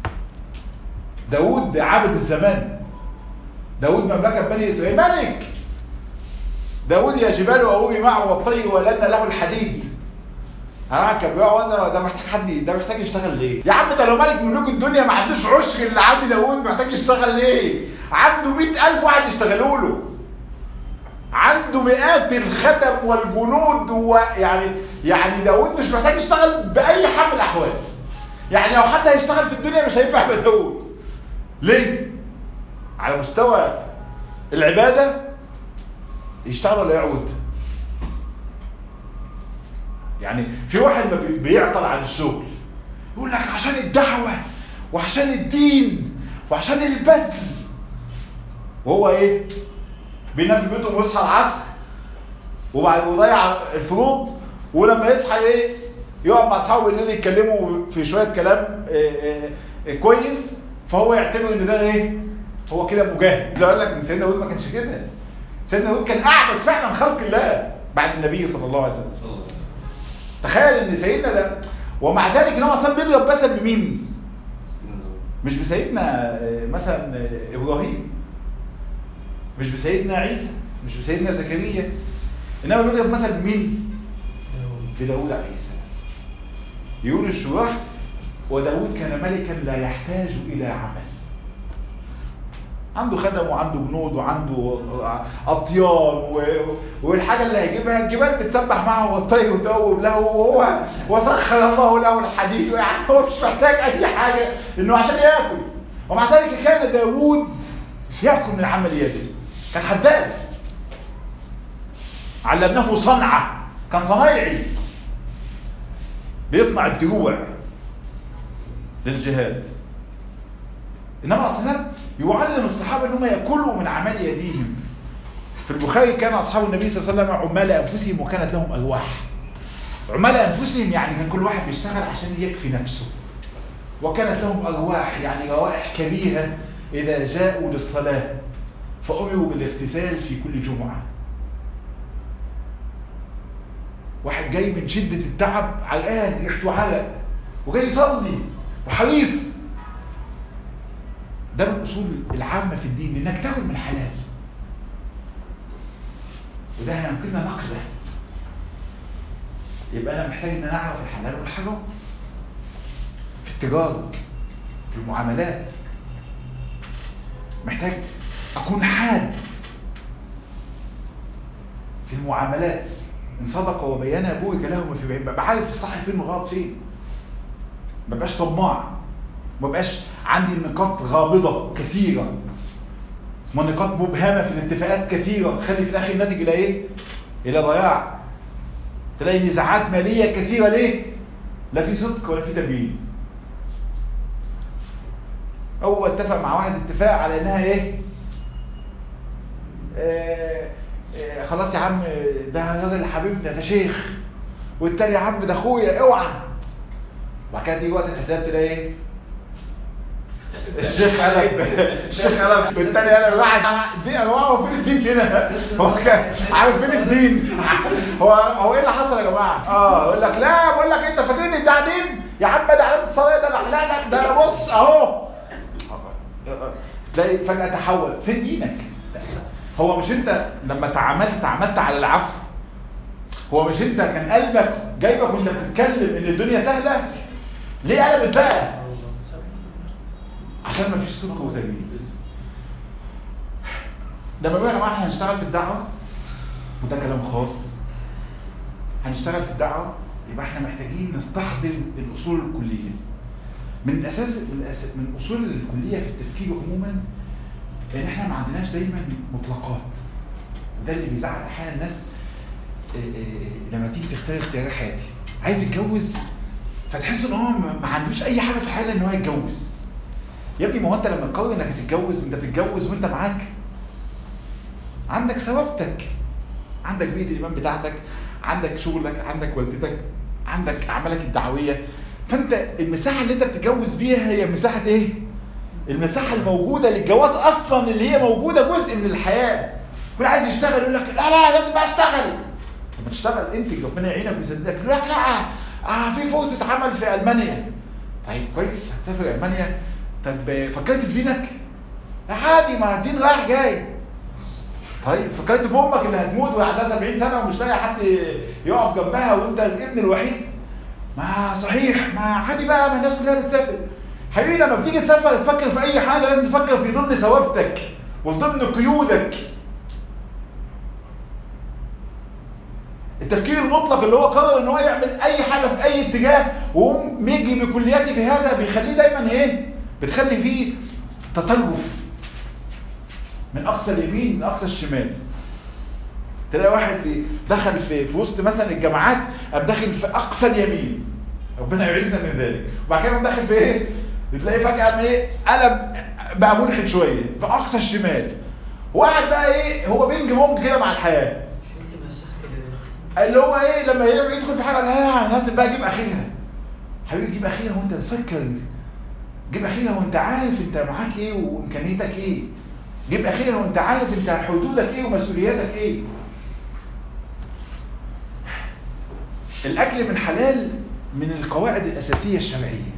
داود عبد الزمان داود مملكة بني إسرائيل ملك داود يا جبال وأوبي معه والطير ولن له الحديد انا واحد كان بيقع وانا ده محتاج حد ده محتاج يشتغل ليه يا عم ده لو ملك ملوك الدنيا ما عندوش عشر اللي عند داوود محتاج يشتغل ليه عنده مئة ألف واحد يشتغلوا له عنده مئات الختم والجنود ويعني يعني داوود مش محتاج يشتغل بأي حال من الأحوال يعني لو حد هيشتغل في الدنيا مش هينفع يبقى داوود ليه؟ على مستوى العبادة يشتغل ولا يعود؟ يعني في واحد ما بي- بيعطل عن الشغل يقول لك عشان الدعوة وعشان الدين وعشان البذل وهو ايه بينام في بيته ويصحى العصر وبعد ويضيع الفروض ولما يصحى ايه يقعد مع اصحابه بالليل يتكلموا في شويه كلام إيه إيه إيه كويس فهو يعتبر ان ده ايه هو كده مجاهد ده قال لك ان سيدنا داود ما كانش كده سيدنا داود كان اعبد فعلا خلق الله بعد النبي صلى الله عليه وسلم تخيل ان سيدنا ده ومع ذلك ان هو اصلا بيضرب مثل بمين مش بسيدنا آه، مثلا آه، ابراهيم مش بسيدنا عيسى مش بسيدنا زكريا انما بيضرب مثل بمين بداود عليه السلام يقول الشراح وداود كان ملكا لا يحتاج الى عمل عنده خدم وعنده جنود وعنده اطيان و... والحاجه اللي هيجيبها الجبال بتسبح معه والطير وتقوم له وهو وسخر الله له الحديد يعني هو مش محتاج اي حاجه انه عشان ياكل ومع ذلك كان داوود ياكل من عمل يده كان حداد علمناه صنعه كان صنايعي بيصنع الدروع للجهاد انما اصلا يعلم الصحابه انهم ياكلوا من اعمال يديهم في البخاري كان اصحاب النبي صلى الله عليه وسلم عمال انفسهم وكانت لهم ارواح عمال انفسهم يعني كان كل واحد بيشتغل عشان يكفي نفسه وكانت لهم ارواح يعني روائح كبيره اذا جاءوا للصلاه فامروا بالاغتسال في كل جمعه واحد جاي من شده التعب عرقان ريحته عرق وجاي يصلي وحريص ده من الاصول العامه في الدين انك تاكل من حلال وده هينقلنا نقله يبقى انا محتاج ان انا اعرف الحلال والحرام في التجاره في المعاملات محتاج اكون حاد في المعاملات ان صدق وبين بورك لهما في بعين ببقى عارف الصح فين والغلط فين ما بقاش طماع ما بقاش عندي نقاط غامضة كثيرة ونقاط مبهمة في الاتفاقات كثيرة تخلي في الآخر الناتج إلى إيه؟ إلى ضياع تلاقي نزاعات مالية كثيرة ليه؟ لا في صدق ولا في تبيين هو اتفق مع واحد اتفاق على انها ايه آه آه خلاص يا عم ده راجل حبيبنا ده شيخ والتاني يا عم ده اخويا اوعى وبعد كده تيجي وقت الحساب تلاقي ايه الشيخ قلب الشيخ قلب والتاني قلب واحد الدين يا جماعه هو فين الدين كده هو كان عارف فين الدين هو هو ايه اللي حصل يا جماعه اه يقول لك لا بقول لك انت فاكرني ده دين يا عم ده علامه الصلاه ده انا لا لا ده انا بص اهو تلاقي فجاه تحول فين دينك هو مش انت لما تعاملت تعاملت على العفو هو مش انت كان قلبك جايبك وانت بتتكلم ان الدنيا سهله ليه قلبت بقى عشان ما فيش صدق وتجميل لما بقول يا جماعه احنا هنشتغل في الدعوه وده كلام خاص هنشتغل في الدعوه يبقى احنا محتاجين نستحضر الاصول الكليه من اساس من, أس... من اصول الكليه في التفكير عموما ان احنا ما عندناش دايما مطلقات ده اللي بيزعل احيانا الناس آه، آه، لما تيجي تختار اختيار حياتي عايز يتجوز فتحس ان هو ما ما عندوش اي حاجه في الحياه ان هو يتجوز يا ابني ما هو انت لما تقرر انك هتتجوز انت بتتجوز وانت معاك عندك ثوابتك عندك بيئه الايمان بتاعتك عندك شغلك عندك والدتك عندك اعمالك الدعويه فانت المساحه اللي انت بتتجوز بيها هي مساحه ايه المساحه الموجوده للجواز اصلا اللي هي موجوده جزء من الحياه كل عايز يشتغل يقول لك لا لا لازم اشتغل طب ما تشتغل انت ربنا يعينك ويسددك يقول لك لا آه في فرصه عمل في المانيا طيب كويس هتسافر المانيا طب فكرت في دينك لا عادي ما الدين رايح جاي طيب فكرت في امك اللي هتموت وهي عندها 70 سنه ومش لاقي حد يقف جنبها وانت الابن الوحيد ما صحيح ما عادي بقى ما الناس كلها بتسافر حبيبي لما بتيجي تسافر تفكر في اي حاجه لازم تفكر في ضمن ثوابتك وفي ضمن قيودك التفكير المطلق اللي هو قرر ان هو يعمل اي حاجه في اي اتجاه ويقوم يجي بكلياته في هذا بيخليه دايما ايه بتخلي فيه تطرف من اقصى اليمين لاقصى الشمال تلاقي واحد دخل في في وسط مثلا الجامعات قام داخل في اقصى اليمين ربنا يعيذنا من ذلك وبعد كده قام داخل في ايه بتلاقيه فجاه قام ايه قلب بقى ملحد شويه في اقصى الشمال واحد بقى ايه هو بينج بونج كده مع الحياه اللي هو ايه لما يدخل في حاجه لا لا لازم بقى اجيب اخيها حبيبي جيب اخيها وانت تفكر جيب اخيها وانت عارف انت معاك ايه وامكانياتك ايه جيب اخيها وانت عارف انت حدودك ايه ومسؤولياتك ايه الاكل من حلال من القواعد الاساسيه الشرعيه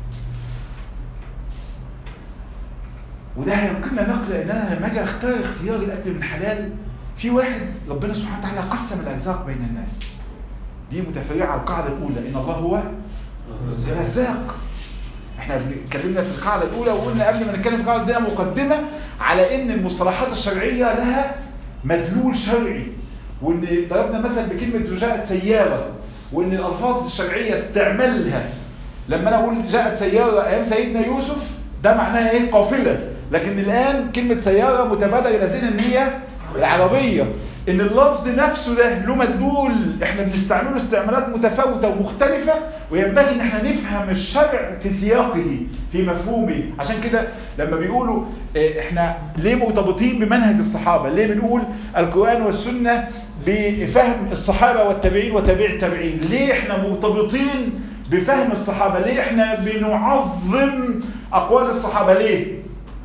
وده هيمكننا نقل ان انا لما اجي اختار اختيار الاكل من حلال في واحد ربنا سبحانه وتعالى قسم الارزاق بين الناس دي متفرعه على القاعده الاولى ان الله هو الرزاق احنا اتكلمنا في القاعده الاولى وقلنا قبل ما نتكلم في القاعده دي مقدمه على ان المصطلحات الشرعيه لها مدلول شرعي وان ضربنا مثل بكلمه جاءت سياره وان الالفاظ الشرعيه استعمالها لما انا اقول جاءت سياره ايام سيدنا يوسف ده معناها ايه قافله لكن الان كلمه سياره متبادله الى ذهن ان هي العربيه ان اللفظ نفسه ده له مدلول احنا بنستعمله استعمالات متفاوته ومختلفه وينبغي ان احنا نفهم الشرع في سياقه في مفهومه عشان كده لما بيقولوا اه احنا ليه مرتبطين بمنهج الصحابه ليه بنقول القران والسنه بفهم الصحابه والتابعين وتابع التابعين ليه احنا مرتبطين بفهم الصحابه ليه احنا بنعظم اقوال الصحابه ليه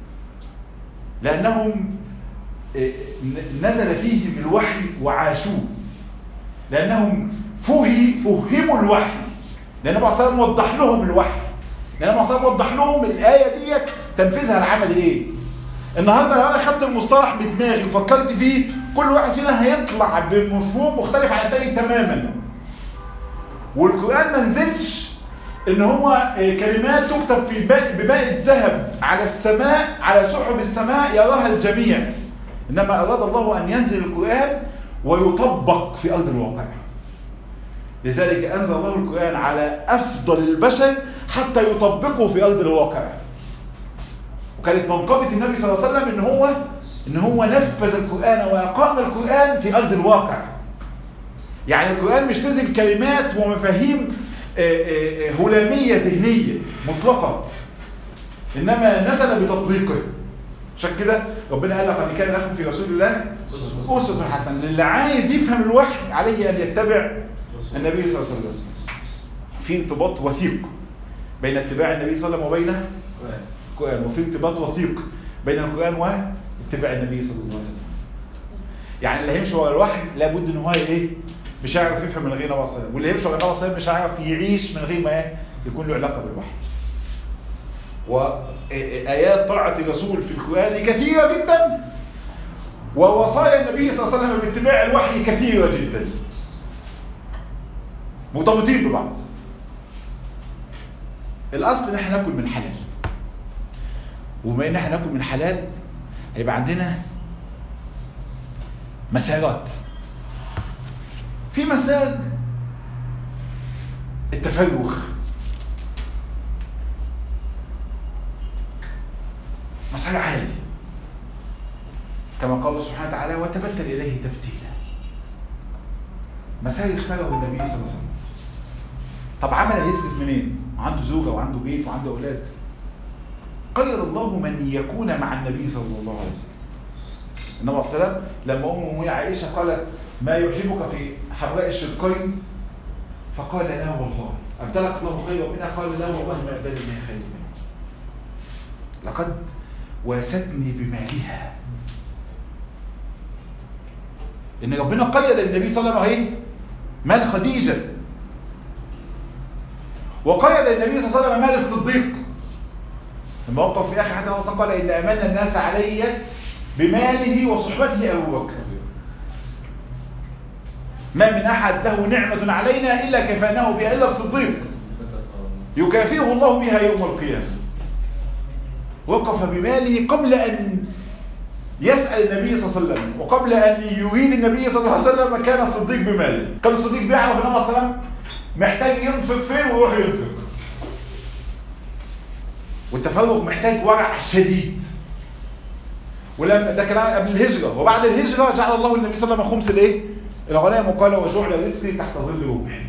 لانهم نزل فيهم الوحي وعاشوه لأنهم فهي فهموا الوحي لأن النبي صلى الله عليه وسلم وضح لهم الوحي لأن النبي صلى الله عليه وسلم وضح لهم الآية دي تنفيذها العمل إيه النهاردة لو أنا خدت المصطلح بدماغي وفكرت فيه كل واحد فينا هيطلع بمفهوم مختلف عن التاني تماما والقرآن ما نزلش ان هو كلمات تكتب في بماء الذهب على السماء على سحب السماء يراها الجميع إنما أراد الله أن ينزل القرآن ويطبق في أرض الواقع لذلك أنزل الله القرآن على أفضل البشر حتى يطبقه في أرض الواقع وكانت منقبة النبي صلى الله عليه وسلم إن هو إن هو نفذ القرآن وأقام القرآن في أرض الواقع يعني القرآن مش نزل كلمات ومفاهيم هلامية ذهنية مطلقة إنما نزل بتطبيقه عشان كده ربنا قال لقد كان لكم في رسول الله أسوة حسنة للي عايز يفهم الوحي عليه أن يتبع النبي صلى الله عليه وسلم في ارتباط وثيق بين اتباع النبي صلى الله عليه وسلم وبين القرآن وفي ارتباط وثيق بين القرآن واتباع النبي صلى الله عليه وسلم يعني اللي هيمشي ورا الوحي لابد ان هو ايه مش هيعرف يفهم من غير نبي صلى واللي هيمشي ورا النبي صلى مش هيعرف يعيش من غير ما ايه يكون له علاقه بالوحي وآيات طاعة الرسول في القرآن كثيرة جدا ووصايا النبي صلى الله عليه وسلم باتباع الوحي كثيرة جدا مرتبطين ببعض الأصل ان احنا ناكل من حلال وبما ان احنا ناكل من حلال هيبقى عندنا مسارات في مسار التفرغ مسألة عالي كما قال الله سبحانه وتعالى وتبتل إليه تبتيلا مسائل اختاره النبي صلى الله عليه وسلم طب عمل هيصرف منين عنده زوجة وعنده بيت وعنده أولاد قير الله من يكون مع النبي صلى الله عليه وسلم النبي صلى الله عليه وسلم لما أمه عائشة قالت ما يعجبك في حمراء الشقين فقال لا والله أبدلك الله خيرا منها قال لا والله ما أبدل منها خير منها لقد واستني بمالها ان ربنا قيد النبي صلى الله عليه وسلم ايه مال خديجة وقيد النبي صلى الله عليه وسلم مال الصديق لما وقف في اخر حتى وصل قال ان امن الناس علي بماله وصحبته ابو بكر ما من احد له نعمة علينا الا كفانه بها الا الصديق يكافئه الله بها يوم القيامة وقف بماله قبل أن يسأل النبي صلى الله عليه وسلم وقبل أن يريد النبي صلى الله عليه وسلم كان الصديق بماله كان الصديق بيعرف النبي صلى الله عليه وسلم محتاج ينفق فين ويروح ينفق والتفرغ محتاج ورع شديد ولما ده كلام قبل الهجرة وبعد الهجرة جعل الله النبي صلى الله عليه وسلم خمس الايه الغنائم وقال وجعل رزقي تحت ظل رمحي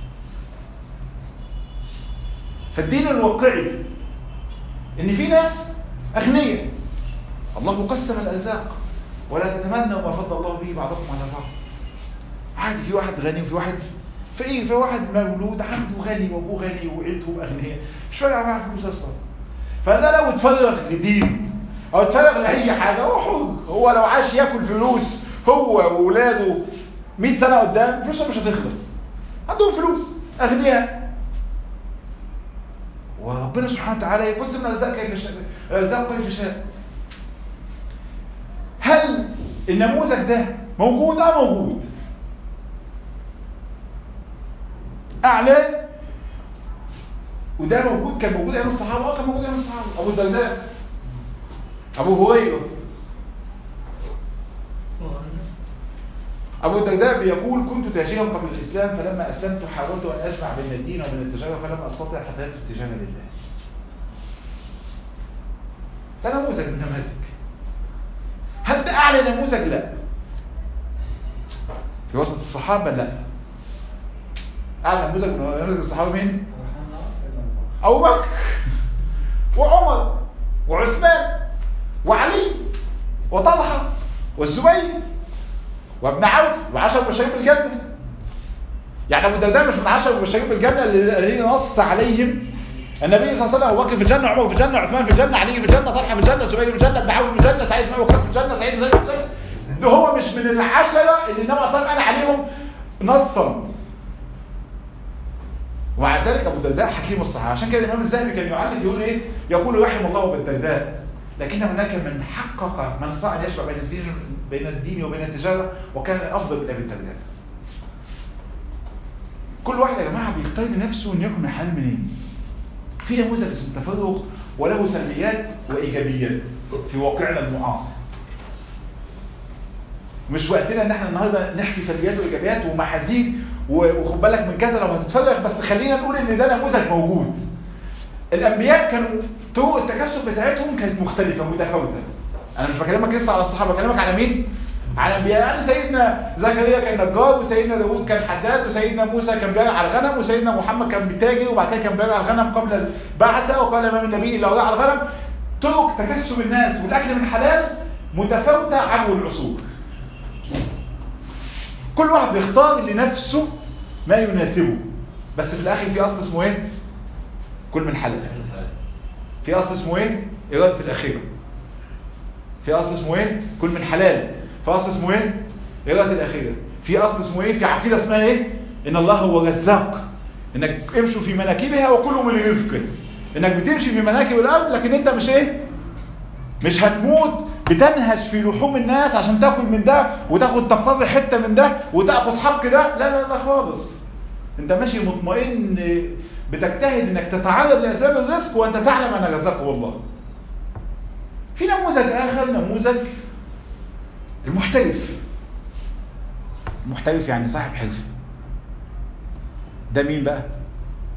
فالدين الواقعي ان في ناس اغنياء الله قسم الارزاق ولا تتمنوا ما فضل الله به بعضكم على بعض عادي في واحد غني وفي واحد فقير في واحد مولود عنده غني وابوه غني وعيلته اغنياء مش فارق معاه فلوس اصلا فده لو اتفرغ لدين او اتفرغ لاي حاجه هو حر هو لو عاش ياكل فلوس هو واولاده 100 سنه قدام فلوسه مش هتخلص عندهم فلوس اغنياء وربنا سبحانه وتعالى يقسم الارزاق كيف شاء الارزاق كيف شاء هل النموذج ده موجود اه موجود اعلى وده موجود كان موجود ايام الصحابه اه كان موجود ايام الصحابه ابو الدرداء ابو هريره أبو الدرداء بيقول كنت تاجرا قبل الإسلام فلما أسلمت حاولت أن أجمع بين الدين وبين التجارة فلم أستطع فذهبت التجارة لله ده نموذج من النماذج هل ده أعلى نموذج؟ لا في وسط الصحابة لا أعلى نموذج من نماذج الصحابة مين؟ أبو بكر وعمر وعثمان وعلي وطلحة والزبير وابن عوف وعشر مبشرين بالجنة يعني ابو الدرداء مش من عشر مبشرين بالجنة الذين نص عليهم النبي صلى الله عليه وسلم ابو بكر في الجنة عمر في الجنة عثمان في الجنة علي في الجنة طلحة في الجنة زبير في الجنة ابن عوف في الجنة سعيد بن وقاص في الجنة سعيد بن زيد في الجنة ده هو مش من العشرة اللي النبي صلى الله عليه وسلم قال عليهم نصا ومع ذلك ابو الدرداء حكيم الصحابة عشان كده الامام الذهبي كان يعلق يقول ايه يقول رحم الله ابو الدرداء لكن هناك من حقق من استطاع ان يجمع بين الدين بين الدين وبين التجاره وكان الافضل من ابي الدرداء كل واحد يا جماعه بيختار لنفسه انه يكون الحلال منين في نموذج اسمه التفرغ وله سلبيات وايجابيات في واقعنا المعاصر مش وقتنا ان احنا النهارده نحكي سلبيات وايجابيات ومحاذير وخد بالك من كذا لو هتتفرغ بس خلينا نقول ان ده نموذج موجود الانبياء كانوا طرق التكسب بتاعتهم كانت مختلفة متفاوتة انا مش بكلمك لسه على الصحابة بكلمك على مين على الانبياء يعني سيدنا زكريا كان نجار وسيدنا داوود كان حداد وسيدنا موسى كان بيرعى الغنم وسيدنا محمد كان بتاجر وبعد كده كان بيرعى الغنم قبل البعثة وقال ما من نبي الا ورعى الغنم طرق تكسب الناس والاكل من حلال متفاوتة عبر العصور كل واحد بيختار لنفسه ما يناسبه بس في الاخر في اصل اسمه ايه كل من حلال في اصل اسمه ايه اراده الاخره في اصل اسمه ايه كل من حلال في اصل اسمه ايه اراده الاخره في اصل اسمه ايه في عقيده اسمها ايه ان الله هو رزاق انك امشوا في مناكبها وكلوا من رزقه انك بتمشي في مناكب الارض لكن انت مش ايه مش هتموت بتنهش في لحوم الناس عشان تاكل من ده وتاخد تقتضي حته من ده وتاخذ حق ده لا لا لا خالص انت ماشي مطمئن بتجتهد انك تتعرض لاسباب الرزق وانت تعلم ان رزقه الله في نموذج اخر نموذج المحترف المحترف يعني صاحب حرفه ده مين بقى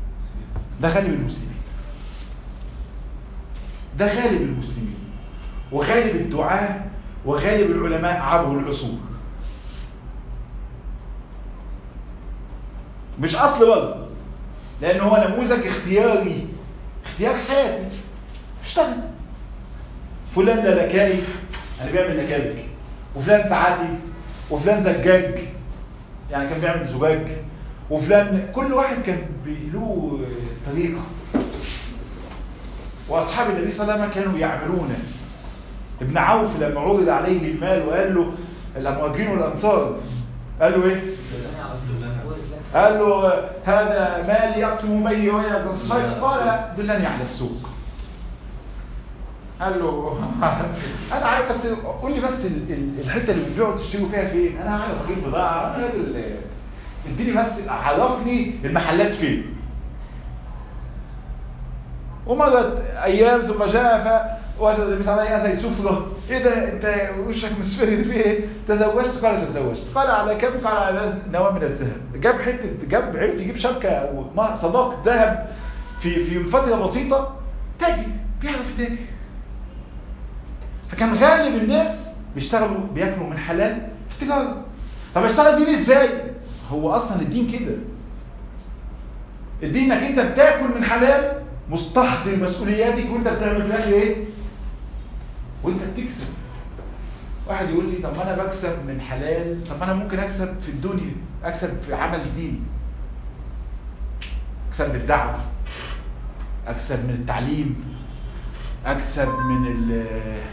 ده غالب المسلمين ده غالب المسلمين وغالب الدعاة وغالب العلماء عبر العصور مش اصل برضه لان هو نموذج اختياري اختيار حياتي اشتغل فلان ده لكائي انا بيعمل لكائك وفلان سعادي وفلان زجاج يعني كان بيعمل زجاج وفلان كل واحد كان له طريقه واصحاب النبي صلى الله عليه وسلم كانوا يعملونه ابن عوف لما عرض عليه المال وقال له الامواجين والانصار قال له ايه قال له هذا مالي يقسم بيني وبينك الصيد قال دلني على السوق قال له انا عارف بس قول لي بس ال- ال- الحته اللي بتبيعوا تشتروا فيها فين انا عارف اجيب بضاعه انا راجل اديني بس عرفني المحلات فين ومرت ايام ثم جاء فوجد النبي صلى الله عليه وسلم سفره ايه ده انت وشك مصفر في ايه تزوجت قال تزوجت قال على كم قال على نواه من الذهب جاب حته جاب عرف يجيب شبكه او ما- صداق ذهب في في فتره بسيطه تاجر بيعرف يتاجر فكان غالب الناس بيشتغلوا بياكلوا من حلال في التجاره طب اشتغل دين ازاي هو اصلا الدين كده الدين انك انت بتاكل من حلال مستحضر مسؤولياتك وانت بتعمل فيها ايه وانت بتكسب واحد يقول لي طب ما انا بكسب من حلال طب ما انا ممكن اكسب في الدنيا اكسب في عمل دين اكسب بالدعوه اكسب من التعليم اكسب من ال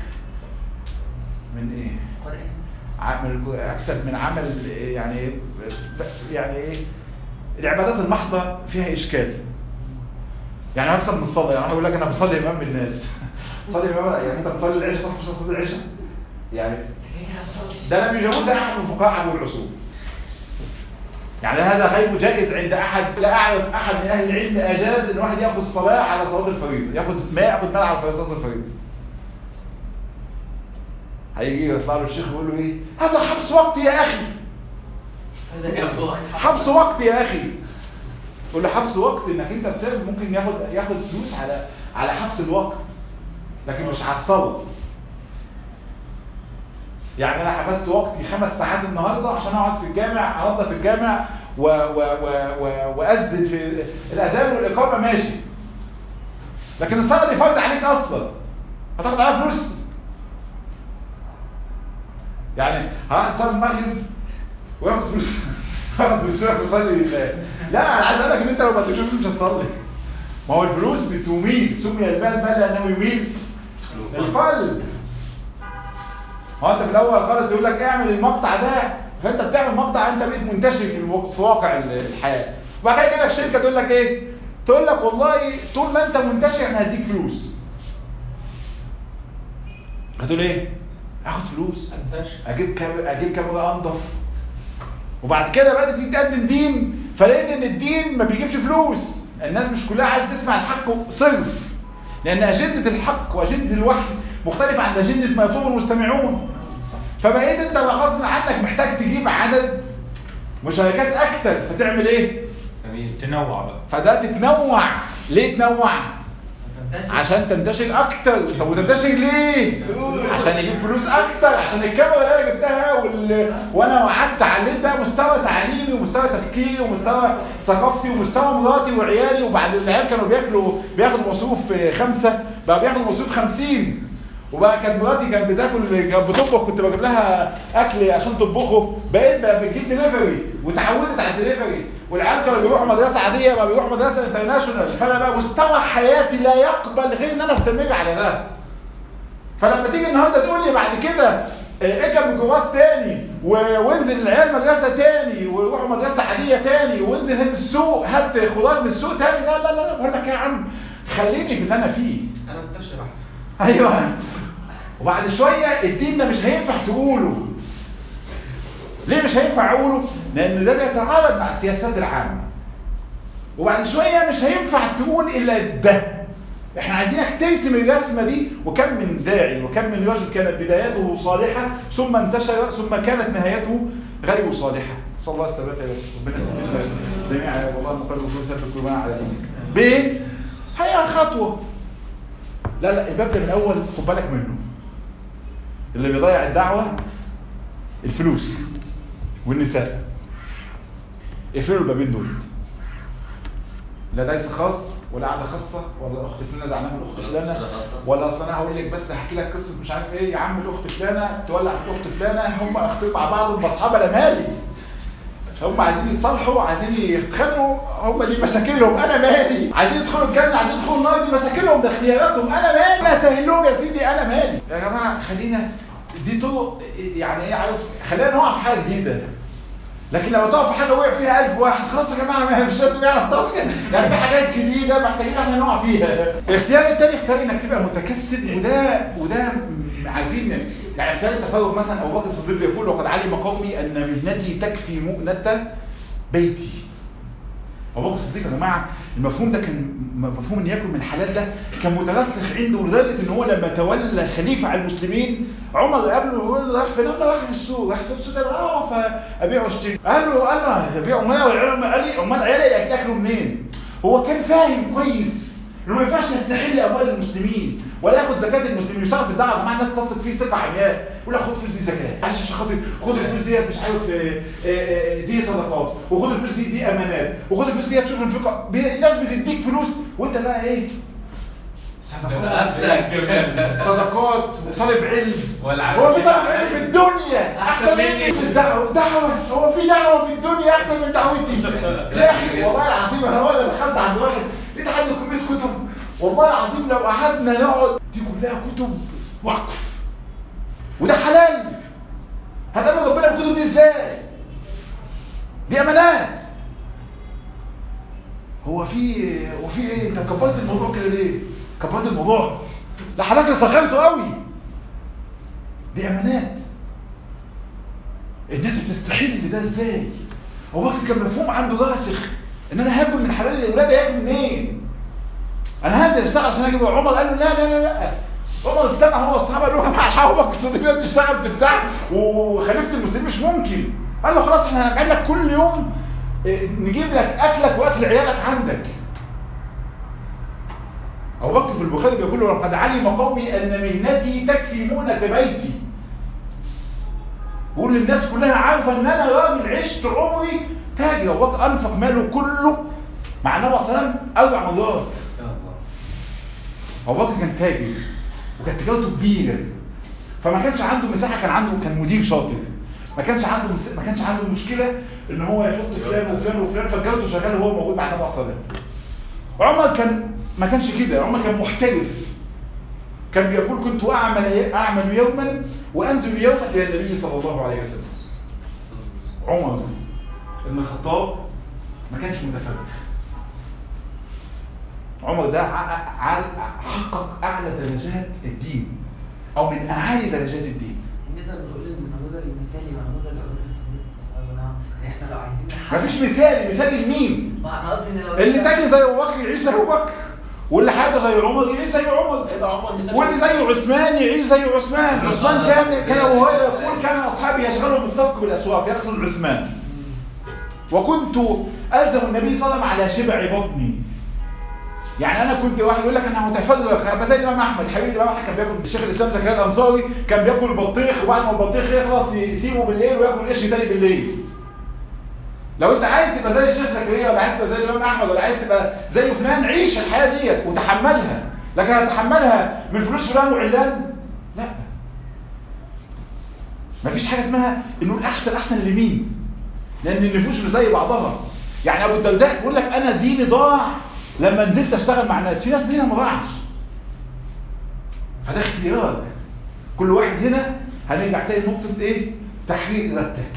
من ايه عمل اكسب من عمل يعني يعني ايه العبادات المحضه فيها اشكال يعني اكسب من الصلاه يعني اقول لك انا بصلي امام بالناس صلي امام يعني انت بتصلي العشاء تروح تصلي العشاء يعني ده لم يجوز ده احد من فقهاء ابو العصور يعني هذا غير جائز عند احد لا اعرف احد من اهل العلم اجاز ان واحد ياخذ صلاه على صلاه الفريضه ياخذ ما ياخذ مال على صلاه الفريضه هيجي يطلع له الشيخ يقول له ايه هذا حبس وقت يا اخي حبس وقت يا اخي يقول له حبس وقت انك انت بسبب ممكن ياخد ياخد فلوس على على حبس الوقت لكن مش على الصلاه يعني انا حبست وقتي خمس ساعات النهارده عشان اقعد في الجامع انظف الجامع و و و و واذن في الاذان والاقامه ماشي لكن الصلاه دي فرض عليك اصلا هتاخد عليها فلوس يعني هتصلي المغرب وياخد فلوس ياخد فلوس يروح يصلي لله لا انا عايز اقول لك ان انت لو ما اديتوش فلوس مش هتصلي ما هو الفلوس بتميل سمي المال مال لانه يميل القلب هو انت في الاول خالص يقول لك اعمل المقطع ده فانت بتعمل مقطع انت بقيت منتشر في, الو... في واقع الحياه وبعد كده يجي لك شركه تقول لك ايه تقول لك والله طول ما انت منتشر احنا هديك فلوس هتقول ايه اخد فلوس اجيب كام اجيب كاميرا انضف وبعد كده بدات تيجي تقدم دين فلقيت ان الدين ما بيجيبش فلوس الناس مش كلها عايزه تسمع الحق صرف لان اجنده الحق واجنده الوحي مختلفه عن اجنده ما يطلبه المستمعون فبقيت انت غصب عنك محتاج تجيب عدد مشاركات اكثر فتعمل ايه تنوع بقى فده تتنوع ليه تنوع عشان تنتشر اكتر طب وتنتشر ليه عشان يجيب فلوس اكتر عشان الكاميرا اللي انا جبتها وال... وانا وقعدت عليت بقى مستوى تعليمي ومستوى تفكيري ومستوى ثقافتي ومستوى مراتي وعيالي وبعد العيال كانوا بياكلوا بياخدوا مصروف خمسة بقى بياخدوا مصروف خمسين وبقى كانت مراتي كانت بتاكل كانت بتطبخ كنت بجيب لها اكل عشان تطبخه بقيت بقى بتجيب دليفري وتعودت على الدليفري والعيال كانوا بيروحوا مدرسه عاديه بقى بيروحوا مدرسه انترناشونال فانا بقى مستوى حياتي لا يقبل غير ان انا استمر على ده فلما تيجي النهارده تقول لي بعد كده اركب ميكروباص تاني و- وانزل العيال مدرسه تاني وروحوا مدرسه عاديه تاني وانزل هنا السوق هات خضار من السوق تاني لا لا لا بقول لك يا عم خليني في اللي انا فيه انا منتشر احسن ايوه وبعد شويه الدين ده مش هينفع تقوله ليه مش هينفع اقوله لان ده بيتعارض مع السياسات العامه وبعد شويه مش هينفع تقول الا ده احنا عايزينك ترسم الرسمه دي وكم من داعي وكم من رجل كانت بداياته صالحه ثم انتشر ثم كانت نهايته غير صالحه صلى الله عليه وسلم ربنا يسلمنا جميعا والله نقرب كل سبب قلوبنا على دينك بايه هي خطوه لا لا الباب ده من الاول خد بالك منه اللي بيضيع الدعوه الفلوس والنساء اقفلوا البابين دول لا درس خاص ولا قعده خاصه ولا الاخت فلانه زعلانه من الاخت فلانه ولا اصل انا هقول لك بس هحكي لك قصه مش عارف ايه يا عم الاخت فلانه تولع في الاخت فلانه هم اخطوا مع بعض هم اصحاب انا مالي هم عايزين يتصالحوا عايزين يتخانقوا هم دي مشاكلهم انا مالي عايزين يدخلوا الجنه عايزين يدخلوا النار دي مشاكلهم ده اختياراتهم انا مالي انا اسهل لهم يا سيدي انا مالي يا جماعه خلينا دي طرق يعني ايه عارف خلينا نقع في حاجه جديده لكن لو تقف في حاجه وقع فيها ألف واحد خلاص يا جماعه ما مش لازم يعرف طبعا يعني في حاجات جديده محتاجين احنا نقع فيها الاختيار الثاني اختيار انك تبقى متكسب وده وده م- عارفين يعني اختيار التفرغ مثلا ابو بكر الصديق بيقول وقد علم قومي ان مهنتي تكفي مؤنه بيتي ابو بكر الصديق يا جماعه المفهوم ده كان مفهوم ان ياكل من حلال ده كان مترسخ عنده لدرجه ان هو لما تولى خليفه على المسلمين عمر قابله ويقول له راح فين قال له راح السوق راح في السوق ده اه فابيع واشتري قال له قال له ابيع امال والعيال قال لي امال عيالي ياكلوا منين هو كان فاهم كويس انه ما ينفعش يستحل اموال المسلمين ولا ياخد زكاه المسلمين يشتغل في الدعوه مع الناس تثق فيه ثقه عمياء يقول لك خد فلوس دي زكاه معلش عشان خاطر خد الفلوس ديت مش عارف آه، آه، دي صدقات وخد الفلوس دي دي امانات وخد الفلوس ديت شوف الفقه بي- الناس بتديك فلوس وانت بقى ايه صدقات صدقات وطالب علم والعمل هو في كده طالب علم في الدنيا أحسن احسن مني. مني في الدعوه دعوه هو في دعوه في الدنيا احسن من دعوتي يا اخي والله العظيم انا مره دخلت عند واحد لقيت عنده كميه كتب والله العظيم لو قعدنا نقعد دي كلها كتب وقف وده حلال هتقابل ربنا بالكتب دي ازاي دي امانات هو في هو في ايه انت كبرت الموضوع كده ليه كبرت الموضوع ده حضرتك صغرته قوي دي امانات الناس بتستحل ده ازاي هو بكر كان مفهوم عنده راسخ ان انا هاكل من حلال الاولاد هياكل منين انا هنزل اشتغل عشان اجيب عمر قال له لا لا لا لا عمر استنى هو واصحابه قالوا له مع حاوبك الصديق لازم تشتغل في بتاع وخليفه المسلمين مش ممكن قال له خلاص احنا هنقعد لك كل يوم إيه، نجيب لك اكلك واكل عيالك عندك أبو بكر في البخاري بيقول له لقد علم قومي أن مهنتي تكفي مؤنة بيتي بيقول للناس كلها عارفة أن أنا راجل عشت عمري تاجر أبو بكر أنفق ماله كله مع النبي صلى الله عليه وسلم أربع مرات أبو بكر كان تاجر وكانت تجارته كبيرة فما كانش عنده مساحة كان عنده كان مدير شاطر ما كانش عنده مس... ما كانش عنده مشكلة ان هو يحط فلان وفلان وفلان فجارته شغال وهو موجود مع النبي صلى الله عليه وسلم عمر كان ما كانش كده عمر كان محترف كان بيقول كنت أعمل, أعمل يوما وأنزل يوما إلى النبي صلى الله عليه وسلم عمر بن الخطاب ما كانش متفرغ عمر ده ع- ع- حقق أعلى درجات الدين أو من أعالي درجات الدين نقدر نقول ان النموذج المثالي مع نموذج ابو بكر الصديق رضي الله عنه يعني احنا لو عايزين نحقق- مفيش مثال مثال لمين ما انا قصدي ان لو اللي تاجي زي ابو بكر يعيش زي ابو بكر واللي حاجه زي عمر يعيش زي عمر يبقى عمر مثال واللي زي عثمان يعيش زي عثمان عثمان كان كان وهو يقول كان اصحابي يشغلهم بالسبق بالاسواق يقصد عثمان وكنت الزم النبي صلى الله عليه وسلم على شبع بطني يعني انا كنت واحد يقول لك انا متفرغ أبقى زي الامام احمد حبيبي الامام احمد كان بياكل الشيخ الاسلام زكريا الانصاري كان بياكل بطيخ وبعد ما البطيخ يخلص يسيبه بالليل وياكل قش تاني بالليل لو انت عايز تبقى زي الشيخ زكريا ولا عايز تبقى زي الامام احمد ولا عايز تبقى زي فلان عيش الحياه ديت وتحملها لكن هتحملها من فلوس فلان وعلان لا مفيش حاجه اسمها انه الاحسن احسن لمين لان النفوس مش زي بعضها يعني ابو الدرداء بيقول لك انا ديني ضاع لما نزلت اشتغل مع الناس في ناس دينها ما ضاعش فده اختيار كل واحد هنا هنرجع تاني نقطه ايه تحرير ارادتك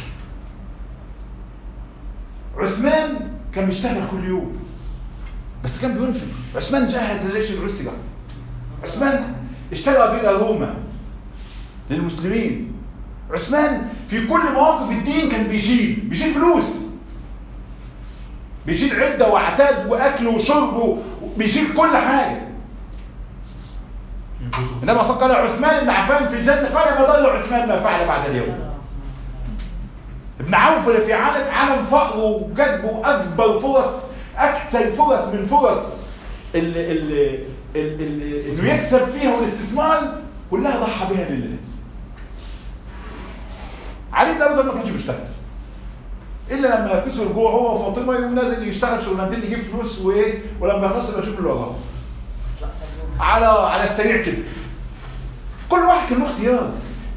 عثمان كان بيشتغل كل يوم بس كان بينفق عثمان جهز الجيش الروسي بقى عثمان اشتغل بين روما للمسلمين عثمان في كل مواقف الدين كان بيشيل بيشيل فلوس بيشيل عدة وعتاد وأكل وشرب بيشيل كل حاجة إنما قال عثمان بن عفان في الجنة قال ما ضل عثمان ما فعل بعد اليوم ابن عوف اللي في عالم عالم فقر وكذب وأكبر فرص أكثر فرص من فرص ال ال ال ال انه يكسب فيها والاستثمار كلها ضحى بها لله علي بن ابي طالب ما كانش بيشتغل الا لما كسر الجوع هو وفاطمه يقوم نازل يشتغل شغلانتين يجيب فلوس وايه ولما يخلص يبقى يشوف اللي وراه على على السريع كده كل واحد كان له اختيار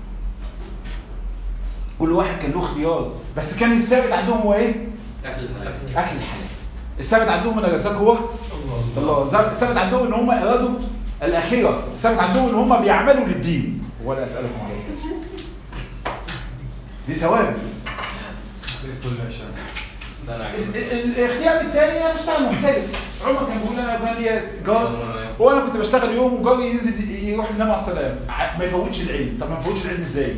كل واحد كان له اختيار بس كان الثابت عندهم هو ايه اكل الحلال اكل الحلال الثابت عندهم ان الرزاق هو الله الثابت عندهم ان هم ارادوا الاخره الثابت عندهم ان هم بيعملوا للدين ولا اسالكم عليه دي ثوابت كل عشان ده انا ال- ال- الاختيار الثاني انا بشتغل محترف عمر كان بيقول انا كان لي جار وانا كنت بشتغل يوم وجاري ينزل يروح ينام على السلام ع- ما يفوتش العلم طب ما يفوتش العلم ازاي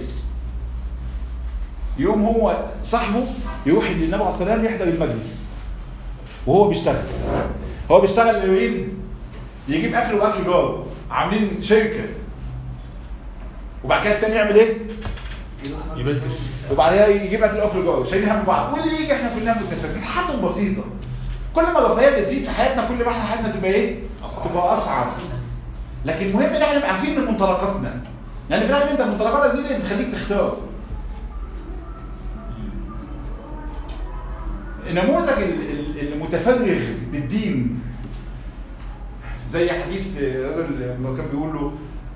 يوم هو صاحبه يروح للنبي عليه السلام يحضر المجلس وهو بيشتغل هو بيشتغل يومين يجيب اكل واكل جاره عاملين شركه وبعد كده التاني يعمل ايه يبدل وبعدها يجيب اكل اكل جوه شايلين هم بعض واللي يجي احنا كلنا متفقين حاجه بسيطه كل ما الرفاهيه بتزيد في حياتنا كل ما احنا حياتنا تبقى ايه تبقى اصعب لكن المهم ان احنا نبقى عارفين من منطلقاتنا يعني في الاخر انت منطلقاتك دي اللي بتخليك تختار نموذج ال- ال- المتفرغ للدين زي حديث الراجل لما كان بيقول له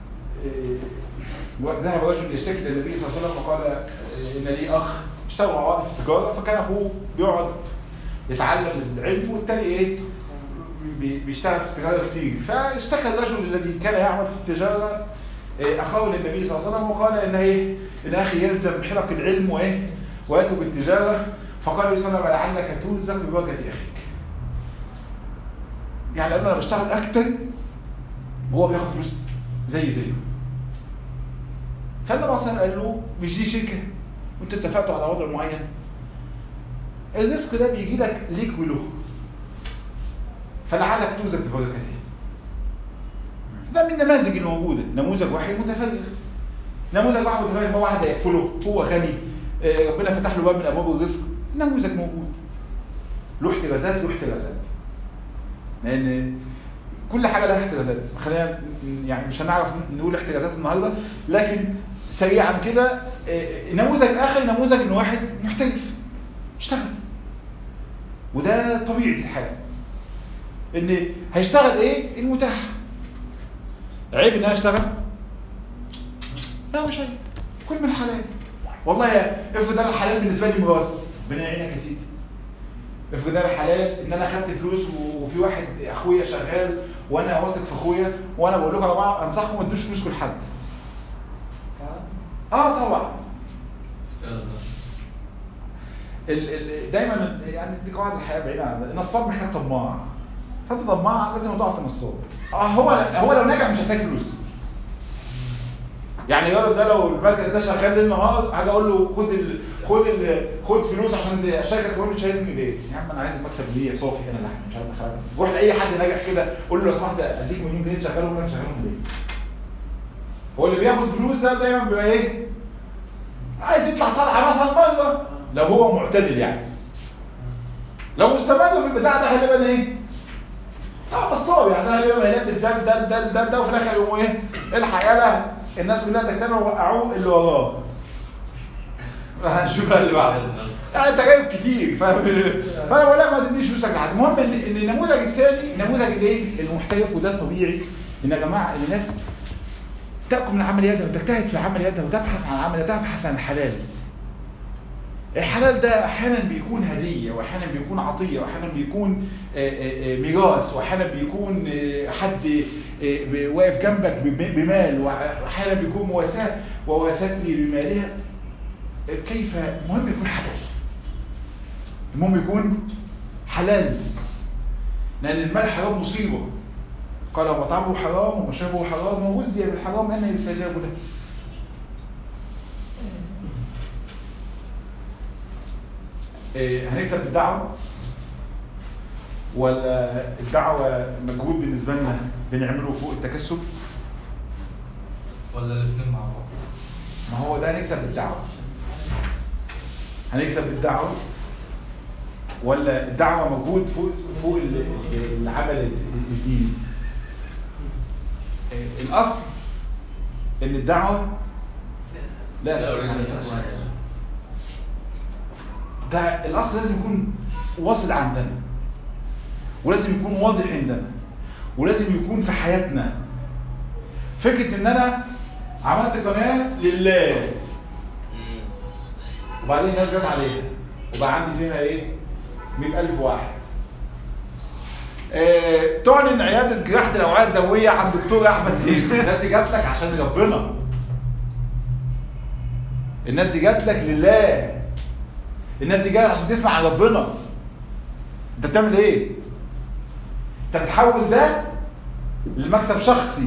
آه، ذهب رجل يشتكي للنبي صلى الله عليه وسلم وقال آه، ان لي اخ اشتغل مع بعض في التجاره فكان اخوه بيقعد يتعلم العلم والتاني ايه بي- بيشتغل في التجاره كتير فاشتكى الرجل الذي كان يعمل في التجاره آه، اخاه للنبي صلى الله عليه وسلم وقال ان ايه ان اخي يلزم حلق العلم وايه ويترك التجاره فقال النبي صلى الله عليه وسلم لعلك تلزم ببركه اخيك يعني انا بشتغل اكتر وهو بياخد فلوس زي زيه فالنبي مثلا قال له مش دي شركه وانت اتفقتوا على وضع معين الرزق ده بيجي لك ليك وله فلعلك توزن ببركته ده من النماذج الموجوده نموذج واحد متفرغ نموذج واحد متفرغ ما واحد يكفله هو غني آه، ربنا فتح له باب من ابواب الرزق نموذج موجود له احترازات له احترازات لان كل حاجه لها احترازات خلينا يعني مش هنعرف نقول احترازات النهارده لكن سريعا كده آه، نموذج اخر نموذج ان واحد محترف اشتغل وده طبيعه الحال ان هيشتغل ايه المتاح عيب ان انا اشتغل لا مش عيب كل من حلال والله يا افرض انا الحلال بالنسبه لي ميراث ربنا يعينك يا سيدي افرض انا حلال ان انا خدت فلوس وفي واحد اخويا شغال وانا واثق في اخويا وانا بقول لكم يا جماعه انصحكم ما تدوش فلوسكم لحد اه طبعا ال ال دايما يعني دي قواعد الحياه بعيده عن النصاب محتاج طماع فانت طماع لازم تقع في النصاب اه هو هو لو نجح مش هيحتاج فلوس يعني الراجل ده لو المركز ده شغال ليل نهار هاجي اقول له خد ال... خد ال... خد فلوس عشان الشركه تقول لي شايلني ليه؟ يا عم انا عايز المكسب ليا صافي انا لحم مش عايز اخرج روح لاي حد ناجح كده قول له لو سمحت اديك مليون جنيه تشغلهم لك شغلهم ليه؟ هو اللي بياخد فلوس ده دايما بيبقى ايه؟ عايز يطلع طلعه مثلا بره لو هو معتدل يعني لو مستمر في البتاع ده غالبا ايه؟ اه نصاب يعني ده غالبا هيلبس ده ده ده ده, ده وفي الاخر يقوموا ايه؟ الحق يلا الناس كلها تجتمع ووقعوه اللي وراه هنشوف بقى اللي بعده يعني انت جايب كتير فاهم فانا بقول لك ما تديش فلوسك لحد المهم ان إن النموذج الثاني نموذج الايه المحترف وده طبيعي ان يا جماعه ان الناس تأكل من عمل يدها وتجتهد في عمل يدها وتبحث عن عمل يدها تبحث عن الحلال الحلال ده احيانا بيكون هديه واحيانا بيكون عطيه واحيانا بيكون آه، آه، آه، ميراث واحيانا بيكون آه، حد آه، ب- واقف جنبك بم- بمال واحيانا بيكون مواساه وواساتني بمالها آه، كيف المهم يكون حلال المهم يكون حلال لان المال حرام مصيبه قال ومطعمه حرام ومشربه حرام وغذي بالحرام أن يستجاب له إيه، هنكسب الدعوة ولا الدعوة مجهود بالنسبة لنا بنعمله فوق التكسب ولا الاثنين مع بعض ما هو ده هنكسب بالدعوة هنكسب بالدعوة ولا الدعوة مجهود فوق فوق ال- ال- العمل الديني آه، الأصل إن الدعوة لا أساس ده الأصل لازم يكون واصل عندنا ولازم يكون واضح عندنا ولازم يكون في حياتنا فكرة ان انا عملت قناة لله وبعدين الناس جت عليها وبقى عندي فيها ايه 100000 واحد آه، تعلن عيادة جراحة الأوعية الدموية عند الدكتور أحمد زين الناس دي جات لك عشان ربنا الناس دي جات لك لله الناس دي جايه عشان تسمع عن ربنا انت بتعمل ايه انت بتحول ده لمكسب شخصي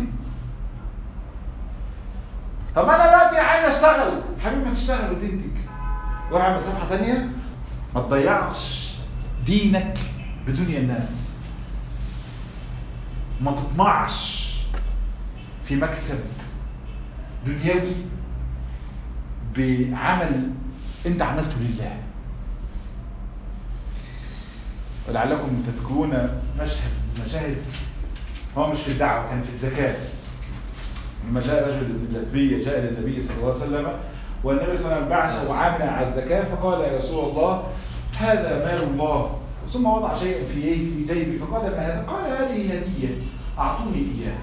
طب انا دلوقتي عايز اشتغل حبيبي ما تشتغل وتنتج روح اعمل صفحه ثانيه ما تضيعش دينك بدنيا الناس ما تطمعش في مكسب دنيوي بعمل انت عملته لله ولعلكم تذكرون مشهد مشاهد هو مش في الدعوة كان في الزكاة لما جاء رجل اللتبية جاء للنبي صلى الله عليه وسلم والنبي صلى الله عليه وسلم بعثه عاملا على الزكاة فقال يا رسول الله هذا مال الله ثم وضع شيئا في في جيبه فقال ما هذا؟ قال هذه هدية أعطوني إياها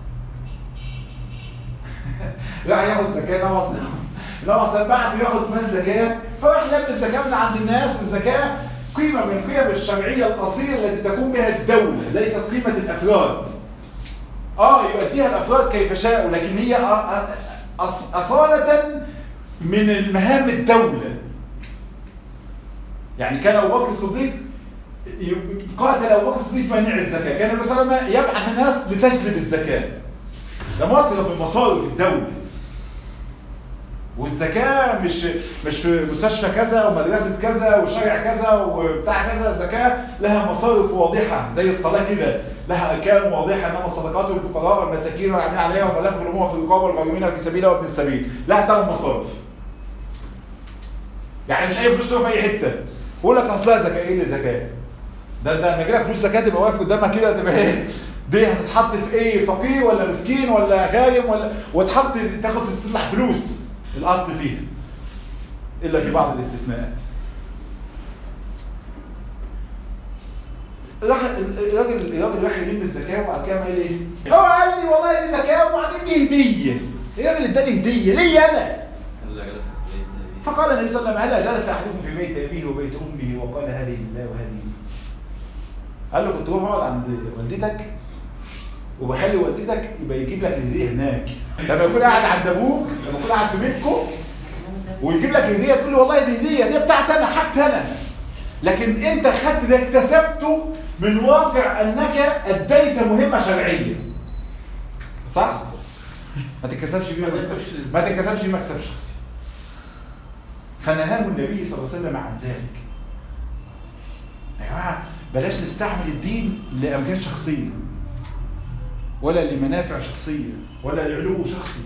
راح ياخد زكاة نوصل نوصل بعد ياخد من زكاة فراح لم الزكاة من عند الناس والزكاة قيمة من القيم الشرعية الأصيلة التي تقوم بها الدولة ليست قيمة الأفراد اه يؤديها الأفراد كيف شاءوا لكن هي أ- أ- أص- أصالة من المهام الدولة يعني كان أبو بكر الصديق ي- قاتل أبو بكر الصديق منع الزكاة كان النبي صلى الله عليه وسلم يبعث الناس لتجلب الزكاة ده مصرف من مصارف الدولة والزكاة مش مش في مستشفى كذا ومدرسة كذا وشارع كذا وبتاع كذا الزكاة لها مصارف واضحة زي الصلاة كده لها أركان واضحة إنما الصدقات للفقراء والمساكين والعاملين عليها وملاك بالأمور في الرقابة والمغيمين في سبيله وابن السبيل لها ثمان مصارف يعني مش أي فلوس تروح في أي حتة بقول لك أصلها زكاة إيه اللي زكاة ده ده لما يجيلك فلوس زكاة تبقى واقف قدامك كده تبقى ايه دي هتتحط في ايه فقير ولا مسكين ولا غارم ولا وتحط تاخد تطلع فلوس الاصل فيها الا في بعض الاستثناءات راح الراجل الراجل راح يلم الزكاه وبعد كده قال ايه هو قال لي والله دي زكاه وبعدين دي هديه الراجل اداني هديه ليا انا فقال النبي صلى الله عليه وسلم هل جلس احدكم في بيت ابيه وبيت امه وقال هذه لله وهذه لي قال له كنت روح اقعد عند والدتك وبخلي والدتك يبقى يجيب لك الهديه هناك لما يكون قاعد عند ابوك لما يكون قاعد في بيتكم ويجيب لك هديه تقول له والله دي هديه دي بتاعتي انا حاجتي انا لكن انت خدت ده اكتسبته من واقع انك اديت مهمه شرعيه صح ما تتكسبش بيه مكسب ما تتكسبش بيه مكسب شخصي فنهاه النبي صلى الله عليه وسلم عن ذلك يا جماعه بلاش نستعمل الدين لامجاد شخصيه ولا لمنافع شخصيه ولا لعلو شخصي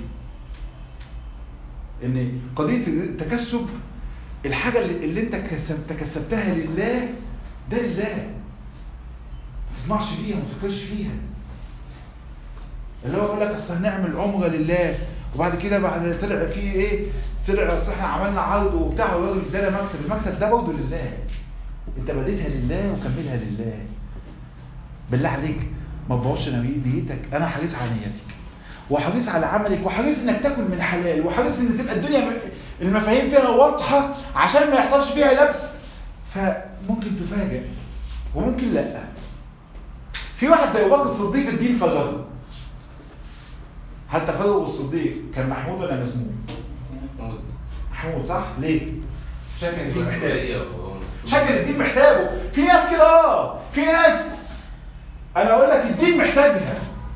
ان قضيه التكسب الحاجه اللي, اللي انت كسب- تكسبتها لله ده لله ما تسمعش بيها ما تفكرش فيها اللي هو يقول لك اصل هنعمل عمره لله وبعد كده بعد طلع فيه ايه طلع اصل احنا عملنا عرض وبتاع والراجل ادانا مكسب المكسب ده برضه لله انت بديتها لله وكملها لله بالله عليك ما تبوظش نيتك انا حريص على نيتك وحريص على عملك وحريص انك تاكل من حلال وحريص ان تبقى الدنيا م- المفاهيم فيها واضحه عشان ما يحصلش فيها لبس فممكن تفاجئ وممكن لا في واحد زي ابو بكر الصديق الدين فرغه هل تفرغ الصديق كان محمود ولا مسموم محمود صح ليه عشان كان الدين محتاج عشان كان الدين محتاجه في ناس كده اه في ناس انا اقول لك الدين محتاجها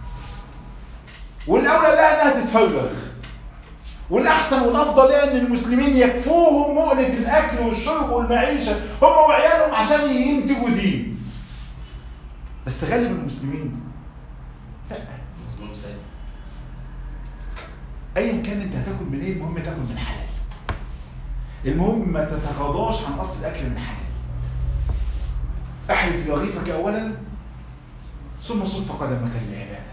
والاولى لها انها تتفرغ والاحسن والافضل لها ان المسلمين يكفوهم مؤنة الاكل والشرب والمعيشة هم وعيالهم عشان ينتجوا دين بس غالب المسلمين لا ايا كان انت هتاكل منين المهم تاكل من حلال المهم ما تتغاضاش عن اصل الاكل من حلال احرز رغيفك اولا ثم صف قدمك للعباده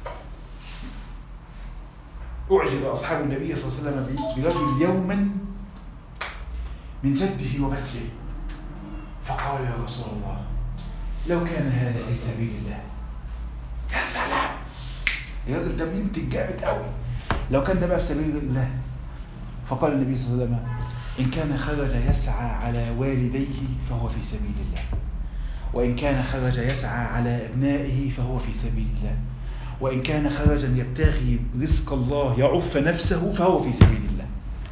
اعجب اصحاب النبي صلى الله عليه وسلم برجل يوما من جده وبسله فقال يا رسول الله لو كان هذا في سبيل الله يا سلام الراجل ده بينتج جامد قوي لو كان ده بقى في سبيل الله فقال النبي صلى الله عليه وسلم إن كان خرج يسعى على والديه فهو في سبيل الله وإن كان خرج يسعى على أبنائه فهو في سبيل الله وإن كان خرجا يبتغي رزق الله يعف نفسه فهو في سبيل الله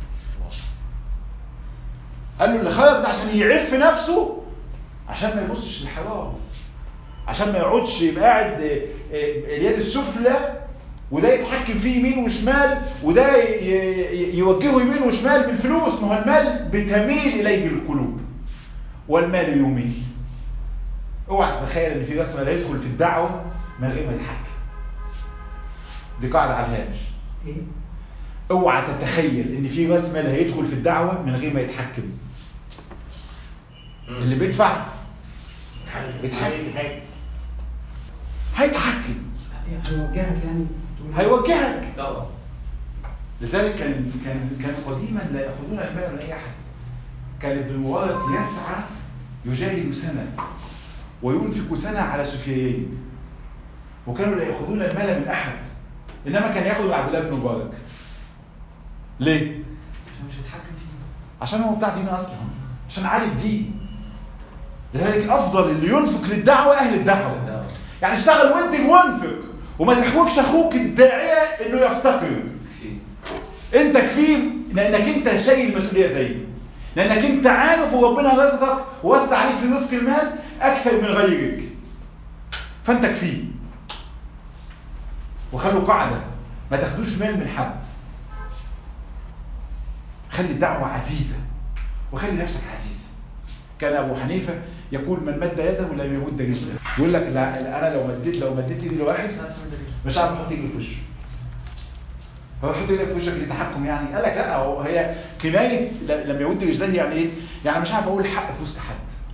قال له اللي خرج ده عشان يعف نفسه عشان ما يبصش للحرام عشان ما يقعدش يبقى قاعد آه، آه، اليد السفلى وده يتحكم فيه يمين وشمال وده ي- ي- يوجهه يمين وشمال بالفلوس ما هو المال بتميل اليه القلوب والمال يميل اوعى تتخيل ان في راس مال يدخل في الدعوه من غير ما يتحكم دي قاعده على الهامش ايه اوعى تتخيل ان في راس مال هيدخل في الدعوه من غير ما يتحكم اللي بيدفع بيتحكم هيتحكم هيوجهك يعني تقول هيوجهك طبعا لذلك كان كان كان قديما لا ياخذون المال من اي احد كان ابن المبارك يسعى يجاهد سنه وينفق سنه على سفيان وكانوا لا ياخذون المال من احد انما كان ياخذ من عبد الله بن مبارك ليه عشان مش هيتحكم فيه عشان هو بتاع دين اصلا عشان عارف دين لذلك افضل اللي ينفق للدعوه اهل الدعوه يعني اشتغل وانت وانفق وما تحوجش اخوك الداعيه انه يفتقر انت كفيل لانك انت شايل المسؤوليه زيه لانك انت عارف وربنا رزقك ووسع عليك في رزق المال اكثر من غيرك فانت كفيل وخلوا قاعده ما تاخدوش مال من حد خلي الدعوه عزيزه وخلي نفسك عزيزه كان ابو حنيفه يقول من مد يده لم يمد رجله يقول لك لا لا، انا لو مديت لو مديت ايدي لواحد مش عارف احط ايدي في وشه هو يحط ايدك في وشك لتحكم يعني قال لك لا هو هي كنايه ل- لما يود رجليه يعني ايه يعني مش عارف اقول الحق في وسط حد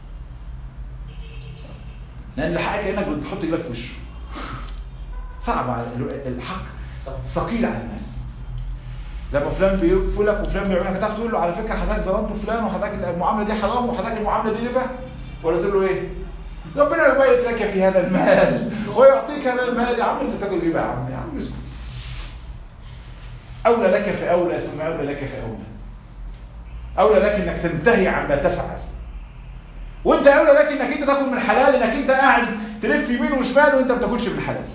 لان الحق كانك بتحط ايدك في وشه صعب على ال- الحق ثقيل على الناس لما فلان بيقفلك وفلان بيعمل لك هتعرف تقول له على فكره حضرتك ظلمت فلان وحضرتك المعامله دي حرام وحضرتك المعامله دي ربا ولا تقول له ايه ربنا يبارك لك في هذا المال ويعطيك هذا المال يا عم انت تاكل ربا يا عم يا عم اسكت اولى لك في اولى ثم اولى لك في اولى اولى لك انك تنتهي عما تفعل وانت اولى لك انك انت تاكل من حلال انك انت قاعد تلف يمين وشمال وانت ما بتاكلش من حلال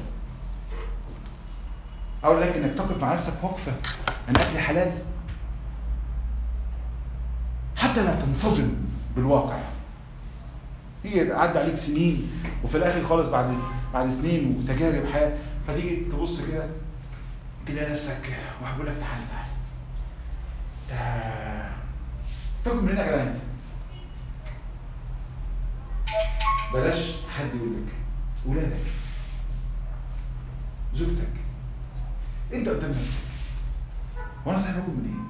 اولى لك انك تقف مع نفسك وقفه من اكل حلال حتى لا تنصدم بالواقع يجي عدى عليك سنين وفي الاخر خالص بعد بعد سنين وتجارب حياه فتيجي تبص كده تلاقي نفسك واحد بيقول لك تعالى تعالى تا- تاكل من هنا كده انت بلاش حد يقول لك ولادك زوجتك انت قدام نفسك وانا صاحب اكل منين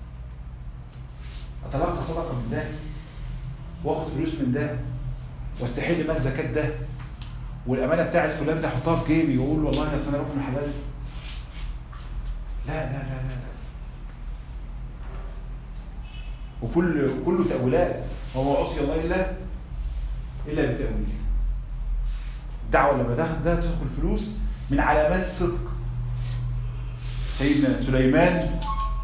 اتلقى صدقه من ده واخد فلوس من ده واستحل مال زكاه ده والامانه بتاعت فلان ده احطها في جيبي ويقول والله يا انا باكل من حلال لا لا لا لا لا وكل كله تأويلات هو عصي الله إلا إلا بتأويل الدعوة لما دخل ده تدخل فلوس من علامات الصدق سيدنا سليمان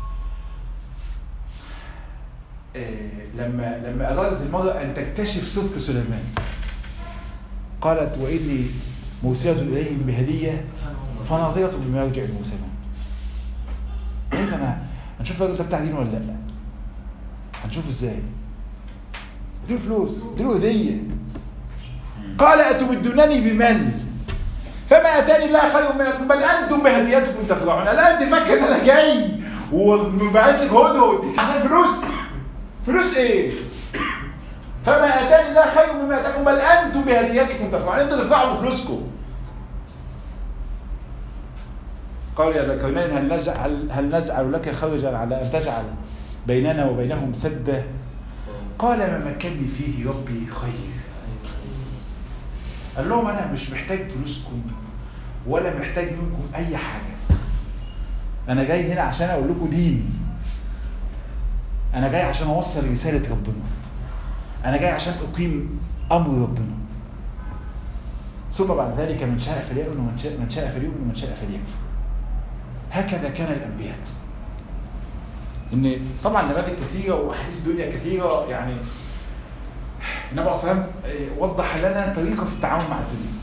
آه، لما لما أرادت المرأة أن تكتشف صدق سليمان قالت وإني مرسلة إليهم بهدية فناظرة بما يرجع المرسلون ايه انا هنشوف الراجل ده بتاع دين ولا لا هنشوف ازاي اديله فلوس اديله هديه قال اتمدونني بمال فما اتاني الله خير منكم بل انتم بهديتكم تفرحون الان انت فاكر ان انا جاي وبعت لك هدهد عشان فلوس فلوس ايه فما اتاني الله خير مما اتاكم بل انتم بهديتكم تفرحون انتوا تدفعوا بفلوسكم قال يا ذكرنين هل نجعل, هل نجعل لك خرجا على أن تجعل بيننا وبينهم سدا قال ما مكنني فيه ربي خير قال لهم انا مش محتاج فلوسكم ولا محتاج منكم اي حاجة انا جاي هنا عشان اقول لكم دين انا جاي عشان اوصل رسالة ربنا انا جاي عشان اقيم امر ربنا ثم بعد ذلك من شاء فليؤمن ومن شاء من شاء فليؤمن ومن شاء فليكفر هكذا كان الانبياء ان طبعا نماذج كثيره واحاديث الدنيا كثيره يعني النبي عليه الصلاه والسلام وضح لنا طريقه في التعامل مع الدنيا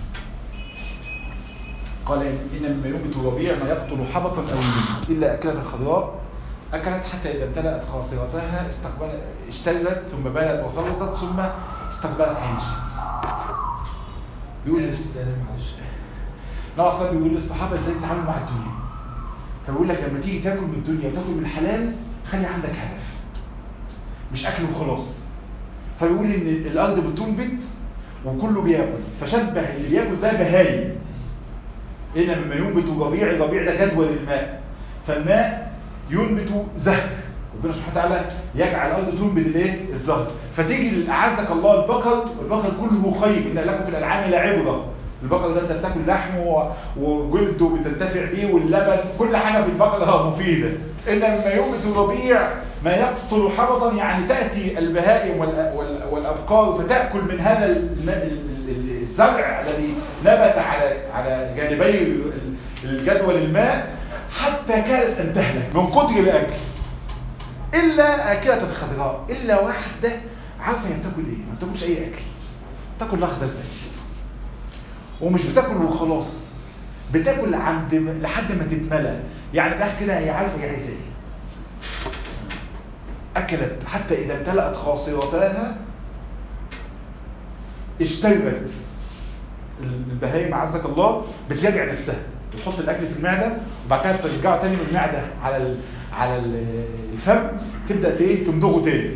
قال ان مما ينبت الربيع ما يقتل حبطا او ينبت الا اكلت الخضراء اكلت حتى اذا امتلأت خاصرتها استقبلت اشتلت ثم بلت وخلطت ثم استقبلت عيش بيقول لس... لا اصلا بيقول للصحابه ازاي تتعاملوا مع الدنيا فبيقول لك لما تيجي تاكل من الدنيا وتاكل من الحلال خلي عندك هدف مش اكل وخلاص فبيقول ان الارض بتنبت وكله بياكل فشبه اللي بياكل ده بهايم ان مما ينبت الربيع الربيع ده جدول الماء فالماء ينبت زهر ربنا سبحانه وتعالى يجعل الارض تنبت الايه الزهر فتيجي اعزك الله البقر البقر كله خير ان لكم في الانعام لعبره البقر ده انت بتاكل لحمه وجلده بتنتفع بيه واللبن كل حاجه في البقره مفيده ان مما ينبت الربيع ما يقتل حبطا يعني تاتي البهائم والابقار فتاكل من هذا الزرع الذي نبت على على جانبي الجدول الماء حتى كانت ان تهلك من كتر الاكل الا اكله الخضراء الا واحده عارفه هي بتاكل ايه ما بتاكلش اي اكل بتاكل الاخضر بس ومش بتاكل وخلاص بتاكل عند لحد ما تتملى يعني ده كده هي عارفه هي عايزه ايه اكلت حتى اذا امتلأت خاصرتها اشتربت البهايم عزك الله بتراجع نفسها بتحط الاكل في المعده وبعد كده ترجعه تاني من المعده على ال على ال الفم تبدا ايه تمضغه تاني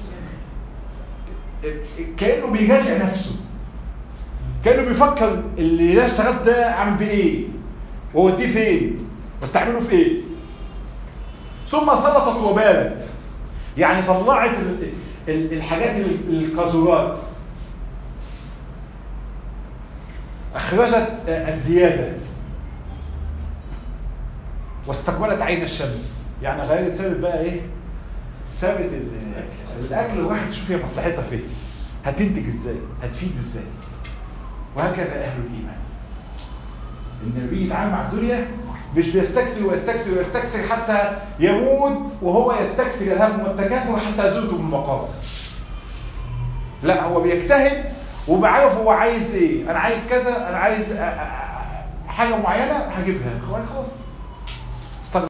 كانه بيراجع نفسه كانه بيفكر اللي انا اشتغلت ده اعمل بيه ايه واوديه فين واستعمله في ايه ثم سلطت وبالت يعني طلعت الحاجات القاذورات اخرجت الزياده واستقبلت عين الشمس يعني غيرت سابت بقى ايه سابت الاكل الاكل الواحد يشوف فيها مصلحتها فين هتنتج ازاي هتفيد ازاي وهكذا اهل الايمان النبي يتعامل مع الدنيا مش بيستكثر ويستكثر ويستكثر حتى يموت وهو يستكثر الهم والتكاثر حتى يزوده بالمقام لا هو بيجتهد وبعرف هو عايز ايه انا عايز كذا انا عايز حاجه معينه هجيبها خلاص